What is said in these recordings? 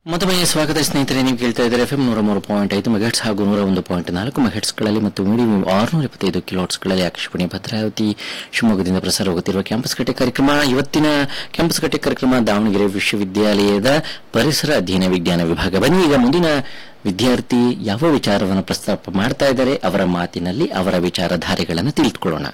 ಮತ್ತೊಮ್ಮೆ ಸ್ವಾಗತ ಸ್ನೇಹಿತರೆ ನೀವು ಕೇಳ್ತಾ ಇದ್ದಾರೆ ಎಫ್ ಎಂ ನೂರ ಮೂರು ಪಾಯಿಂಟ್ ಐದು ಮೆಗಾಟ್ಸ್ ಹಾಗೂ ನೂರ ಒಂದು ಪಾಯಿಂಟ್ ನಾಲ್ಕು ಮೆಗಾಟ್ಸ್ಗಳಲ್ಲಿ ಮತ್ತು ಮೀಡಿಯಂ ಆರುನೂರ ಇಪ್ಪತ್ತೈದು ಕಿಲೋಟ್ಸ್ಗಳಲ್ಲಿ ಆಕಾಶವಾಣಿ ಭದ್ರಾವತಿ ಶಿವಮೊಗ್ಗದಿಂದ ಪ್ರಸಾರವಾಗುತ್ತಿರುವ ಕ್ಯಾಂಪಸ್ ಕಟ್ಟೆ ಕಾರ್ಯಕ್ರಮ ಇವತ್ತಿನ ಕ್ಯಾಂಪಸ್ ಕಟ್ಟೆ ಕಾರ್ಯಕ್ರಮ ದಾವಣಗೆರೆ ವಿಶ್ವವಿದ್ಯಾಲಯದ ಪರಿಸರ ಅಧ್ಯಯನ ವಿಜ್ಞಾನ ವಿಭಾಗ ಬನ್ನಿ ಈಗ ಮುಂದಿನ ವಿದ್ಯಾರ್ಥಿ ಯಾವ ವಿಚಾರವನ್ನು ಪ್ರಸ್ತಾಪ ಮಾಡ್ತಾ ಇದ್ದಾರೆ ಅವರ ಮಾತಿನಲ್ಲಿ ಅವರ ವಿಚಾರಧಾರೆಗಳನ್ನು ತಿಳಿದುಕೊಳ್ಳೋಣ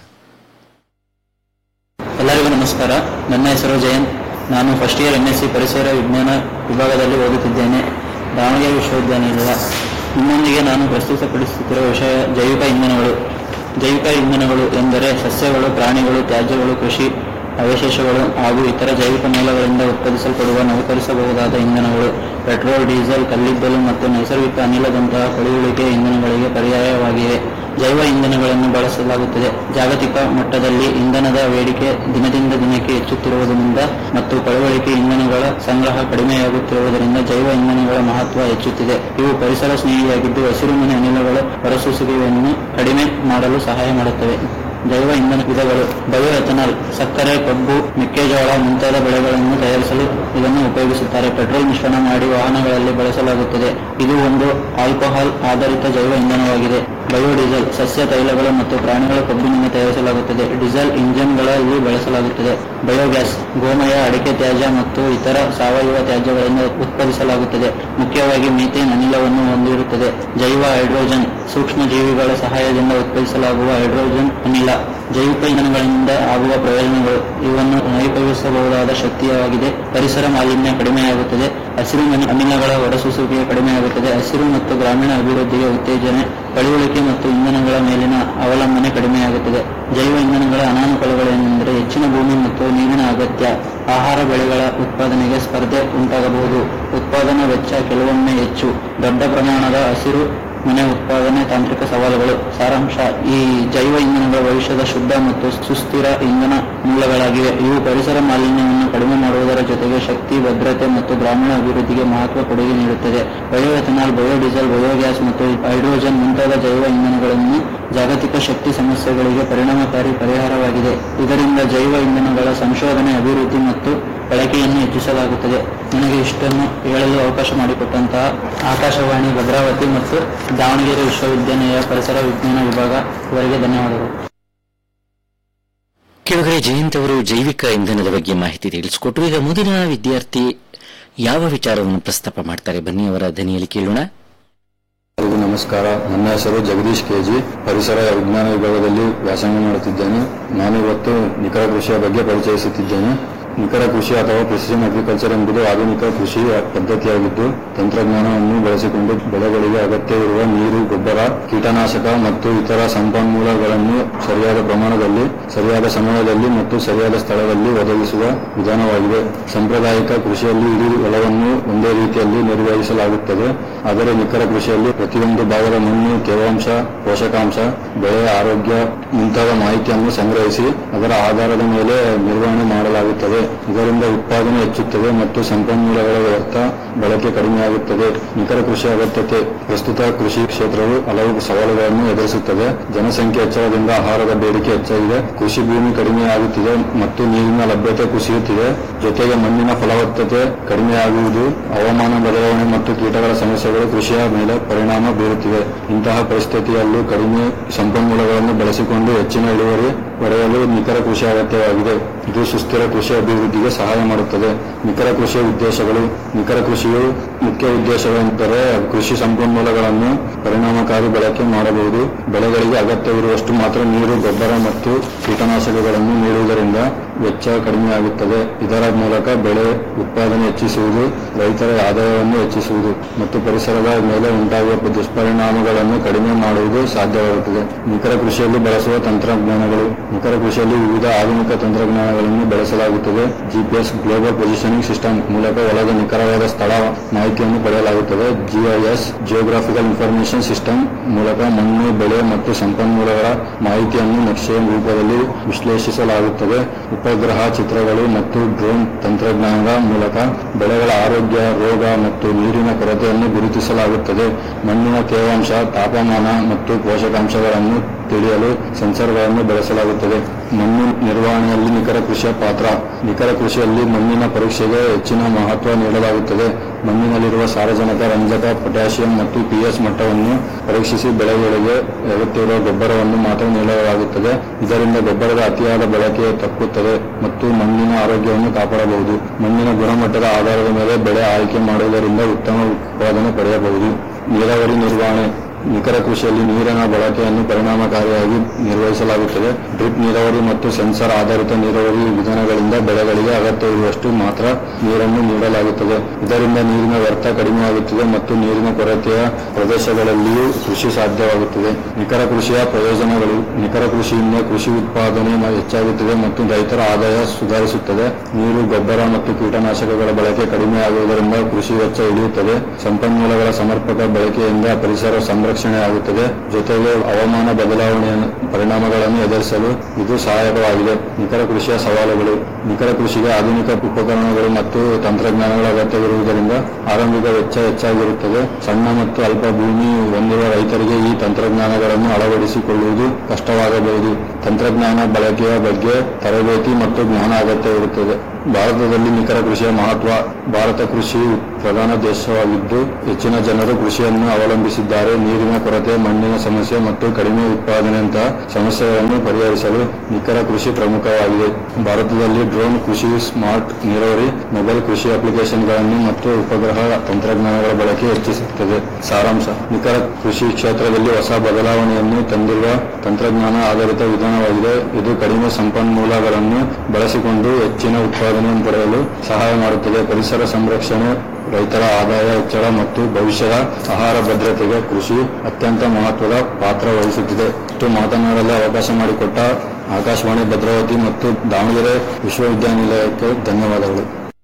ಎಲ್ಲರಿಗೂ ನಮಸ್ಕಾರ ನನ್ನ ಹೆಸರು ಜಯಂತ್ ನಾನು first year M S C ಪರಿಸರ ವಿಜ್ಞಾನ ವಿಭಾಗದಲ್ಲಿ ಓದುತ್ತಿದ್ದೇನೆ ದಾವಣಗೆರೆ ವಿಶ್ವವಿದ್ಯಾನಿಲಯ ನಿಮ್ಮೊಂದಿಗೆ ನಾನು ಪ್ರಸ್ತುತಪಡಿಸುತ್ತಿರುವ ವಿಷಯ ಜೈವಿಕ ಇಂಧನಗಳು ಜೈವಿಕ ಇಂಧನಗಳು ಎಂದರೆ ಸಸ್ಯಗಳು ಪ್ರಾಣಿಗಳು ತ್ಯಾಜ್ಯಗಳು ಕೃಷಿ ಅವಶೇಷಗಳು ಹಾಗೂ ಇತರ ಜೈವಿಕ ಮೂಲಗಳಿಂದ ಉತ್ಪಾದಿಸಲ್ಪಡುವ ನವೀಕರಿಸಬಹುದಾದ ಇಂಧನಗಳು ಪೆಟ್ರೋಲ್ ಡೀಸೆಲ್ ಕಲ್ಲಿದ್ದಲು ಮತ್ತು ನೈಸರ್ಗಿಕ ಅನಿಲದಂತಹ ಪಳೆಯುಳಿಕೆ ಇಂಧನಗಳಿಗೆ ಪರ್ಯಾಯವಾಗಿವೆ ಜೈವ ಇಂಧನಗಳನ್ನು ಬಳಸಲಾಗುತ್ತದೆ ಜಾಗತಿಕ ಮಟ್ಟದಲ್ಲಿ ಇಂಧನದ ಬೇಡಿಕೆ ದಿನದಿಂದ ದಿನಕ್ಕೆ ಹೆಚ್ಚುತ್ತಿರುವುದರಿಂದ ಮತ್ತು ಪಳವಳಿಕೆ ಇಂಧನಗಳ ಸಂಗ್ರಹ ಕಡಿಮೆಯಾಗುತ್ತಿರುವುದರಿಂದ ಜೈವ ಇಂಧನಗಳ ಮಹತ್ವ ಹೆಚ್ಚುತ್ತಿದೆ ಇವು ಪರಿಸರ ಸ್ನೇಹಿಯಾಗಿದ್ದು ಹಸಿರುಮನೆ ಅನಿಲಗಳ ಹೊರಸೂಸುವಿಕೆಯನ್ನು ಕಡಿಮೆ ಮಾಡಲು ಸಹಾಯ ಮಾಡುತ್ತವೆ ಜೈವ ಇಂಧನ ವಿಧಗಳು ಬಯೋ ಎಥನಾಲ್ ಸಕ್ಕರೆ ಕಬ್ಬು ಮೆಕ್ಕೆಜೋಳ ಮುಂತಾದ ಬೆಳೆಗಳನ್ನು ತಯಾರಿಸಲು ಇದನ್ನು ಉಪಯೋಗಿಸುತ್ತಾರೆ ಪೆಟ್ರೋಲ್ ಮಿಶ್ರಣ ಮಾಡಿ ವಾಹನಗಳಲ್ಲಿ ಬಳಸಲಾಗುತ್ತದೆ ಇದು ಒಂದು ಆಲ್ಕೋಹಾಲ್ ಆಧಾರಿತ ಜೈವ ಇಂಧನವಾಗಿದೆ ಬಯೋಡೀಸೆಲ್ ಸಸ್ಯ ತೈಲಗಳು ಮತ್ತು ಪ್ರಾಣಿಗಳ ಕೊಬ್ಬಿನಿಂದ ತಯಾರಿಸಲಾಗುತ್ತದೆ ಡೀಸೆಲ್ ಇಂಜಿನ್ಗಳಲ್ಲಿ ಬಳಸಲಾಗುತ್ತದೆ ಬಯೋಗ್ಯಾಸ್ ಗೋಮಯ ಅಡಿಕೆ ತ್ಯಾಜ್ಯ ಮತ್ತು ಇತರ ಸಾವಯವ ತ್ಯಾಜ್ಯಗಳಿಂದ ಉತ್ಪಾದಿಸಲಾಗುತ್ತದೆ ಮುಖ್ಯವಾಗಿ ಮೀಥೇನ್ ಅನಿಲವನ್ನು ಹೊಂದಿರುತ್ತದೆ ಜೈವ ಹೈಡ್ರೋಜನ್ ಸೂಕ್ಷ್ಮ ಜೀವಿಗಳ ಸಹಾಯದಿಂದ ಉತ್ಪಾದಿಸಲಾಗುವ ಹೈಡ್ರೋಜನ್ ಅನಿಲ ಜೈವಿಕ ಇಂಧನಗಳಿಂದ ಆಗುವ ಪ್ರಯೋಜನಗಳು ಇವನ್ನು ನವೀಕರಿಸಬಹುದಾದ ಶಕ್ತಿಯಾಗಿದೆ ಪರಿಸರ ಮಾಲಿನ್ಯ ಕಡಿಮೆಯಾಗುತ್ತದೆ ಹಸಿರು ಮನೆ- ಅನಿಲಗಳ ಹೊರಸೂಸುವಿಕೆ ಕಡಿಮೆಯಾಗುತ್ತದೆ ಹಸಿರು ಮತ್ತು ಗ್ರಾಮೀಣ ಅಭಿವೃದ್ಧಿಗೆ ಉತ್ತೇಜನೆ ಪಳೆಯುಳಿಕೆ ಮತ್ತು ಇಂಧನಗಳ ಮೇಲಿನ ಅವಲಂಬನೆ ಕಡಿಮೆಯಾಗುತ್ತದೆ ಜೈವ ಇಂಧನಗಳ ಅನಾನುಕೂಲಗಳೇನೆಂದರೆ ಹೆಚ್ಚಿನ ಭೂಮಿ ಮತ್ತು ನೀರಿನ ಅಗತ್ಯ ಆಹಾರ ಬೆಳೆಗಳ ಉತ್ಪಾದನೆಗೆ ಸ್ಪರ್ಧೆ ಉಂಟಾಗಬಹುದು ಉತ್ಪಾದನಾ ವೆಚ್ಚ ಕೆಲವೊಮ್ಮೆ ಹೆಚ್ಚು ದೊಡ್ಡ ಪ್ರಮಾಣದ ಹಸಿರು ಮನೆ ಉತ್ಪಾದನೆ ತಾಂತ್ರಿಕ ಸವಾಲುಗಳು ಸಾರಾಂಶ ಈ ಜೈವ ಇಂಧನಗಳ ಭವಿಷ್ಯದ ಶುದ್ಧ ಮತ್ತು ಸುಸ್ಥಿರ ಇಂಧನ ಮೂಲಗಳಾಗಿವೆ ಇವು ಪರಿಸರ ಮಾಲಿನ್ಯವನ್ನು ಕಡಿಮೆ ಮಾಡುವುದರ ಜೊತೆಗೆ ಶಕ್ತಿ ಭದ್ರತೆ ಮತ್ತು ಗ್ರಾಮೀಣ ಅಭಿವೃದ್ಧಿಗೆ ಮಹತ್ವ ಕೊಡುಗೆ ನೀಡುತ್ತದೆ ಬಯೋ ಎಥನಾಲ್ ಬಯೋಡೀಸೆಲ್ ಬಯೋಗ್ಯಾಸ್ ಮತ್ತು ಹೈಡ್ರೋಜನ್ ಮುಂತಾದ ಜೈವ ಇಂಧನಗಳನ್ನು ಜಾಗತಿಕ ಶಕ್ತಿ ಸಮಸ್ಯೆಗಳಿಗೆ ಪರಿಣಾಮಕಾರಿ ಪರಿಹಾರವಾಗಿದೆ ಇದರಿಂದ ಜೈವ ಇಂಧನಗಳ ಸಂಶೋಧನೆ ಅಭಿವೃದ್ಧಿ ಮತ್ತು ಬಳಕೆಯನ್ನು ಹೆಚ್ಚಿಸಲಾಗುತ್ತದೆ ನನಗೆ ಇಷ್ಟನ್ನು ಹೇಳಲು ಅವಕಾಶ ಮಾಡಿಕೊಟ್ಟಂತಹ ಆಕಾಶವಾಣಿ ಭದ್ರಾವತಿ ಮತ್ತು ದಾವಣಗೆರೆ ವಿಶ್ವವಿದ್ಯಾಲಯ ಪರಿಸರ ವಿಜ್ಞಾನ ವಿಭಾಗ ಇವರಿಗೆ ಧನ್ಯವಾದಗಳು ಕೆಳಗಡೆ ಜಯಂತ್ ಅವರು ಜೈವಿಕ ಇಂಧನದ ಬಗ್ಗೆ ಮಾಹಿತಿ ತಿಳಿಸಿಕೊಟ್ರು ಈಗ ಮುಂದಿನ ವಿದ್ಯಾರ್ಥಿ ಯಾವ ವಿಚಾರವನ್ನು ಪ್ರಸ್ತಾಪ ಮಾಡ್ತಾರೆ ಬನ್ನಿ ಅವರ ಧ್ವನಿಯಲ್ಲಿ ಕೇಳೋಣ ಎಲ್ಲರಿಗೂ ನಮಸ್ಕಾರ ನನ್ನ ಹೆಸರು ಜಗದೀಶ್ ಕೆಜಿ ಪರಿಸರ ವಿಜ್ಞಾನ ವಿಭಾಗದಲ್ಲಿ ವ್ಯಾಸಂಗ ಮಾಡುತ್ತಿದ್ದೇನೆ ನಾನು ಇವತ್ತು ನಿಖರ ಕೃಷಿಯ ಬಗ್ಗೆ ಪರಿಚಯಿಸುತ್ತಿದ್ದೇನೆ ನಿಖರ ಕೃಷಿ ಅಥವಾ ಪ್ರಿಸಿಷನ್ ಅಗ್ರಿಕಲ್ಚರ್ ಎಂಬುದು ಆಧುನಿಕ ಕೃಷಿ ಪದ್ಧತಿಯಾಗಿದ್ದು ತಂತ್ರಜ್ಞಾನವನ್ನು ಬಳಸಿಕೊಂಡು ಬೆಳೆಗಳಿಗೆ ಅಗತ್ಯವಿರುವ ನೀರು ಗೊಬ್ಬರ ಕೀಟನಾಶಕ ಮತ್ತು ಇತರ ಸಂಪನ್ಮೂಲಗಳನ್ನು ಸರಿಯಾದ ಪ್ರಮಾಣದಲ್ಲಿ ಸರಿಯಾದ ಸಮಯದಲ್ಲಿ ಮತ್ತು ಸರಿಯಾದ ಸ್ಥಳದಲ್ಲಿ ಒದಗಿಸುವ ವಿಧಾನವಾಗಿದೆ ಸಾಂಪ್ರದಾಯಿಕ ಕೃಷಿಯಲ್ಲಿ ಇಡೀ ಹೊಲವನ್ನು ಒಂದೇ ರೀತಿಯಲ್ಲಿ ನಿರ್ವಹಿಸಲಾಗುತ್ತದೆ ಆದರೆ ನಿಖರ ಕೃಷಿಯಲ್ಲಿ ಪ್ರತಿಯೊಂದು ಭಾಗದ ಮಣ್ಣು ತೇವಾಂಶ ಪೋಷಕಾಂಶ ಬೆಳೆಯ ಆರೋಗ್ಯ ಮುಂತಾದ ಮಾಹಿತಿಯನ್ನು ಸಂಗ್ರಹಿಸಿ ಅದರ ಆಧಾರದ ಮೇಲೆ ನಿರ್ವಹಣೆ ಮಾಡಲಾಗುತ್ತದೆ ಇದರಿಂದ ಉತ್ಪಾದನೆ ಹೆಚ್ಚುತ್ತದೆ ಮತ್ತು ಸಂಪನ್ಮೂಲಗಳ ವ್ಯರ್ಥ ಬಳಕೆ ಕಡಿಮೆಯಾಗುತ್ತದೆ ನಿಖರ ಕೃಷಿ ಅಗತ್ಯತೆ ಪ್ರಸ್ತುತ ಕೃಷಿ ಕ್ಷೇತ್ರವು ಹಲವು ಸವಾಲುಗಳನ್ನು ಎದುರಿಸುತ್ತದೆ ಜನಸಂಖ್ಯೆ ಹೆಚ್ಚಳದಿಂದ ಆಹಾರದ ಬೇಡಿಕೆ ಹೆಚ್ಚಾಗಿದೆ ಕೃಷಿ ಭೂಮಿ ಕಡಿಮೆಯಾಗುತ್ತಿದೆ ಮತ್ತು ನೀರಿನ ಲಭ್ಯತೆ ಕುಸಿಯುತ್ತಿದೆ ಜೊತೆಗೆ ಮಣ್ಣಿನ ಫಲವತ್ತತೆ ಕಡಿಮೆಯಾಗುವುದು ಹವಾಮಾನ ಬದಲಾವಣೆ ಮತ್ತು ಕೀಟಗಳ ಸಮಸ್ಯೆಗಳು ಕೃಷಿಯ ಮೇಲೆ ಪರಿಣಾಮ ಬೀರುತ್ತಿವೆ ಇಂತಹ ಪರಿಸ್ಥಿತಿಯಲ್ಲೂ ಕಡಿಮೆ ಸಂಪನ್ಮೂಲಗಳನ್ನು ಬಳಸಿಕೊಂಡು ಹೆಚ್ಚಿನ ಇಳುವರಿ ಪಡೆಯಲು ನಿಖರ ಕೃಷಿ ಅಗತ್ಯವಾಗಿದೆ ಇದು ಸುಸ್ಥಿರ ಕೃಷಿ ಅಭಿವೃದ್ಧಿಗೆ ಸಹಾಯ ಮಾಡುತ್ತದೆ ನಿಖರ ಕೃಷಿಯ ಉದ್ದೇಶಗಳು ನಿಖರ ಕೃಷಿಯು ಮುಖ್ಯ ಉದ್ದೇಶವೆಂದರೆ ಕೃಷಿ ಸಂಪನ್ಮೂಲಗಳನ್ನು ಪರಿಣಾಮಕಾರಿ ಬಳಕೆ ಮಾಡಬಹುದು ಬೆಳೆಗಳಿಗೆ ಅಗತ್ಯವಿರುವಷ್ಟು ಮಾತ್ರ ನೀರು ಗೊಬ್ಬರ ಮತ್ತು ಕೀಟನಾಶಕಗಳನ್ನು ನೀಡುವುದರಿಂದ ವೆಚ್ಚ ಕಡಿಮೆಯಾಗುತ್ತದೆ ಇದರ ಮೂಲಕ ಬೆಳೆ ಉತ್ಪಾದನೆ ಹೆಚ್ಚಿಸುವುದು ರೈತರ ಆದಾಯವನ್ನು ಹೆಚ್ಚಿಸುವುದು ಮತ್ತು ಪರಿಸರದ ಮೇಲೆ ಉಂಟಾಗುವ ದುಷ್ಪರಿಣಾಮಗಳನ್ನು ಕಡಿಮೆ ಮಾಡುವುದು ಸಾಧ್ಯವಾಗುತ್ತದೆ ನಿಖರ ಕೃಷಿಯಲ್ಲಿ ಬಳಸುವ ತಂತ್ರಜ್ಞಾನಗಳು ನಿಖರ ಕೃಷಿಯಲ್ಲಿ ವಿವಿಧ ಆಧುನಿಕ ತಂತ್ರಜ್ಞಾನಗಳನ್ನು ಬಳಸಲಾಗುತ್ತದೆ ಜಿಪಿಎಸ್ ಗ್ಲೋಬಲ್ ಪೊಸಿಷನಿಂಗ್ ಸಿಸ್ಟಮ್ ಮೂಲಕ ಹೊಲದ ನಿಖರವಾದ ಸ್ಥಳ ಮಾಹಿತಿಯನ್ನು ಪಡೆಯಲಾಗುತ್ತದೆ ಜಿಐಎಸ್ ಜಿಯೋಗ್ರಾಫಿಕಲ್ ಇನ್ಫಾರ್ಮೇಶನ್ ಸಿಸ್ಟಮ್ ಮೂಲಕ ಮಣ್ಣು ಬೆಳೆ ಮತ್ತು ಸಂಪನ್ಮೂಲಗಳ ಮಾಹಿತಿಯನ್ನು ನಕ್ಷೆಯ ರೂಪದಲ್ಲಿ ವಿಶ್ಲೇಷಿಸಲಾಗುತ್ತದೆ ಉಪಗ್ರಹ ಚಿತ್ರಗಳು ಮತ್ತು ಡ್ರೋನ್ ತಂತ್ರಜ್ಞಾನದ ಮೂಲಕ ಬೆಳೆಗಳ ಆರೋಗ್ಯ ರೋಗ ಮತ್ತು ನೀರಿನ ಕೊರತೆಯನ್ನು ಗುರುತಿಸಲಾಗುತ್ತದೆ ಮಣ್ಣಿನ ತೇವಾಂಶ ತಾಪಮಾನ ಮತ್ತು ಪೋಷಕಾಂಶಗಳನ್ನು ತಿಳಿಯಲು ಸೆನ್ಸರ್ಗಳನ್ನು ಬಳಸಲಾಗುತ್ತದೆ ಮಣ್ಣು ನಿರ್ವಹಣೆಯಲ್ಲಿ ನಿಖರ ಕೃಷಿಯ ಪಾತ್ರ ನಿಖರ ಕೃಷಿಯಲ್ಲಿ ಮಣ್ಣಿನ ಪರೀಕ್ಷೆಗೆ ಹೆಚ್ಚಿನ ಮಹತ್ವ ನೀಡಲಾಗುತ್ತದೆ ಮಣ್ಣಿನಲ್ಲಿರುವ ಸಾರಜನಕ ರಂಜಕ ಪೊಟ್ಯಾಷಿಯಂ ಮತ್ತು ಪಿಎಸ್ ಮಟ್ಟವನ್ನು ಪರೀಕ್ಷಿಸಿ ಬೆಳೆಗಳಿಗೆ ಅಗತ್ಯವಿರುವ ಗೊಬ್ಬರವನ್ನು ಮಾತ್ರ ನೀಡಲಾಗುತ್ತದೆ ಇದರಿಂದ ಗೊಬ್ಬರದ ಅತಿಯಾದ ಬಳಕೆ ತಪ್ಪುತ್ತದೆ ಮತ್ತು ಮಣ್ಣಿನ ಆರೋಗ್ಯವನ್ನು ಕಾಪಾಡಬಹುದು ಮಣ್ಣಿನ ಗುಣಮಟ್ಟದ ಆಧಾರದ ಮೇಲೆ ಬೆಳೆ ಆಯ್ಕೆ ಮಾಡುವುದರಿಂದ ಉತ್ತಮ ಉತ್ಪಾದನೆ ಪಡೆಯಬಹುದು ನೀರಾವರಿ ನಿರ್ವಹಣೆ ನಿಖರ ಕೃಷಿಯಲ್ಲಿ ನೀರಿನ ಬಳಕೆಯನ್ನು ಪರಿಣಾಮಕಾರಿಯಾಗಿ ನಿರ್ವಹಿಸಲಾಗುತ್ತದೆ ಡ್ರಿಪ್ ನೀರಾವರಿ ಮತ್ತು ಸೆನ್ಸರ್ ಆಧಾರಿತ ನೀರಾವರಿ ವಿಧಾನಗಳಿಂದ ಬೆಳೆಗಳಿಗೆ ಅಗತ್ಯವಿರುವಷ್ಟು ಮಾತ್ರ ನೀರನ್ನು ನೀಡಲಾಗುತ್ತದೆ ಇದರಿಂದ ನೀರಿನ ವ್ಯರ್ಥ ಕಡಿಮೆಯಾಗುತ್ತದೆ ಮತ್ತು ನೀರಿನ ಕೊರತೆಯ ಪ್ರದೇಶಗಳಲ್ಲಿಯೂ ಕೃಷಿ ಸಾಧ್ಯವಾಗುತ್ತದೆ ನಿಖರ ಕೃಷಿಯ ಪ್ರಯೋಜನಗಳು ನಿಖರ ಕೃಷಿಯಿಂದ ಕೃಷಿ ಉತ್ಪಾದನೆ ಮ- ಹೆಚ್ಚಾಗುತ್ತದೆ ಮತ್ತು ರೈತರ ಆದಾಯ ಸುಧಾರಿಸುತ್ತದೆ ನೀರು ಗೊಬ್ಬರ ಮತ್ತು ಕೀಟನಾಶಕಗಳ ಬಳಕೆ ಕಡಿಮೆಯಾಗುವುದರಿಂದ ಕೃಷಿ ವೆಚ್ಚ ಇಳಿಯುತ್ತದೆ ಸಂಪನ್ಮೂಲಗಳ ಸಮರ್ಪಕ ಬಳಕೆಯಿಂದ ಪರಿಸರ ಸಂರಕ್ಷಣೆ ಆಗುತ್ತದೆ ಜೊತೆಗೆ ಹವಾಮಾನ ಬದಲಾವಣೆಯ ಪರಿಣಾಮಗಳನ್ನು ಎದುರಿಸಲು ಇದು ಸಹಾಯಕವಾಗಿದೆ ನಿಖರ ಕೃಷಿಯ ಸವಾಲುಗಳು ನಿಖರ ಕೃಷಿಗೆ ಆಧುನಿಕ ಉಪಕರಣಗಳು ಮತ್ತು ತಂತ್ರಜ್ಞಾನಗಳ ಅಗತ್ಯವಿರುವುದರಿಂದ ಆರಂಭಿಕ ವೆಚ್ಚ ಹೆಚ್ಚಾಗಿರುತ್ತದೆ ಸಣ್ಣ ಮತ್ತು ಅಲ್ಪ ಭೂಮಿ ಹೊಂದಿರುವ ರೈತರಿಗೆ ಈ ತಂತ್ರಜ್ಞಾನಗಳನ್ನು ಅಳವಡಿಸಿಕೊಳ್ಳುವುದು ಕಷ್ಟವಾಗಬಹುದು ತಂತ್ರಜ್ಞಾನ ಬಳಕೆಯ ಬಗ್ಗೆ ತರಬೇತಿ ಮತ್ತು ಜ್ಞಾನ ಅಗತ್ಯವಿರುತ್ತದೆ ಭಾರತದಲ್ಲಿ ನಿಖರ ಕೃಷಿಯ ಮಹತ್ವ ಭಾರತ ಕೃಷಿ ಪ್ರಧಾನ ದೇಶವಾಗಿದ್ದು ಹೆಚ್ಚಿನ ಜನರು ಕೃಷಿಯನ್ನು ಅವಲಂಬಿಸಿದ್ದಾರೆ ನೀರಿನ ಕೊರತೆ ಮಣ್ಣಿನ ಸಮಸ್ಯೆ ಮತ್ತು ಕಡಿಮೆ ಉತ್ಪಾದನೆಯಂತಹ ಸಮಸ್ಯೆಗಳನ್ನು ಪರಿಹರಿಸಲು ನಿಖರ ಕೃಷಿ ಪ್ರಮುಖವಾಗಿದೆ ಭಾರತದಲ್ಲಿ ಡ್ರೋನ್ ಕೃಷಿ ಸ್ಮಾರ್ಟ್ ನೀರಾವರಿ ಮೊಬೈಲ್ ಕೃಷಿ ಅಪ್ಲಿಕೇಶನ್ಗಳನ್ನು ಮತ್ತು ಉಪಗ್ರಹ ತಂತ್ರಜ್ಞಾನಗಳ ಬಳಕೆ ಹೆಚ್ಚಿಸುತ್ತದೆ ಸಾರಾಂಶ ನಿಖರ ಕೃಷಿ ಕ್ಷೇತ್ರದಲ್ಲಿ ಹೊಸ ಬದಲಾವಣೆಯನ್ನು ತಂದಿರುವ ತಂತ್ರಜ್ಞಾನ ಆಧಾರಿತ ವಿಧಾನವಾಗಿದೆ ಇದು ಕಡಿಮೆ ಸಂಪನ್ಮೂಲಗಳನ್ನು ಬಳಸಿಕೊಂಡು ಹೆಚ್ಚಿನ ಉತ್ಪಾದನೆಯನ್ನು ಪಡೆಯಲು ಸಹಾಯ ಮಾಡುತ್ತದೆ ಪರಿಸರ ಸಂರಕ್ಷಣೆ ರೈತರ ಆದಾಯ ಹೆಚ್ಚಳ ಮತ್ತು ಭವಿಷ್ಯದ ಆಹಾರ ಭದ್ರತೆಗೆ ಕೃಷಿ ಅತ್ಯಂತ ಮಹತ್ವದ ಪಾತ್ರ ವಹಿಸುತ್ತಿದೆ ಇಷ್ಟು ಮಾತನಾಡಲು ಅವಕಾಶ ಮಾಡಿಕೊಟ್ಟ ಆಕಾಶವಾಣಿ ಭದ್ರಾವತಿ ಮತ್ತು ದಾವಣಗೆರೆ ವಿಶ್ವವಿದ್ಯಾನಿಲಯಕ್ಕೆ ಧನ್ಯವಾದಗಳು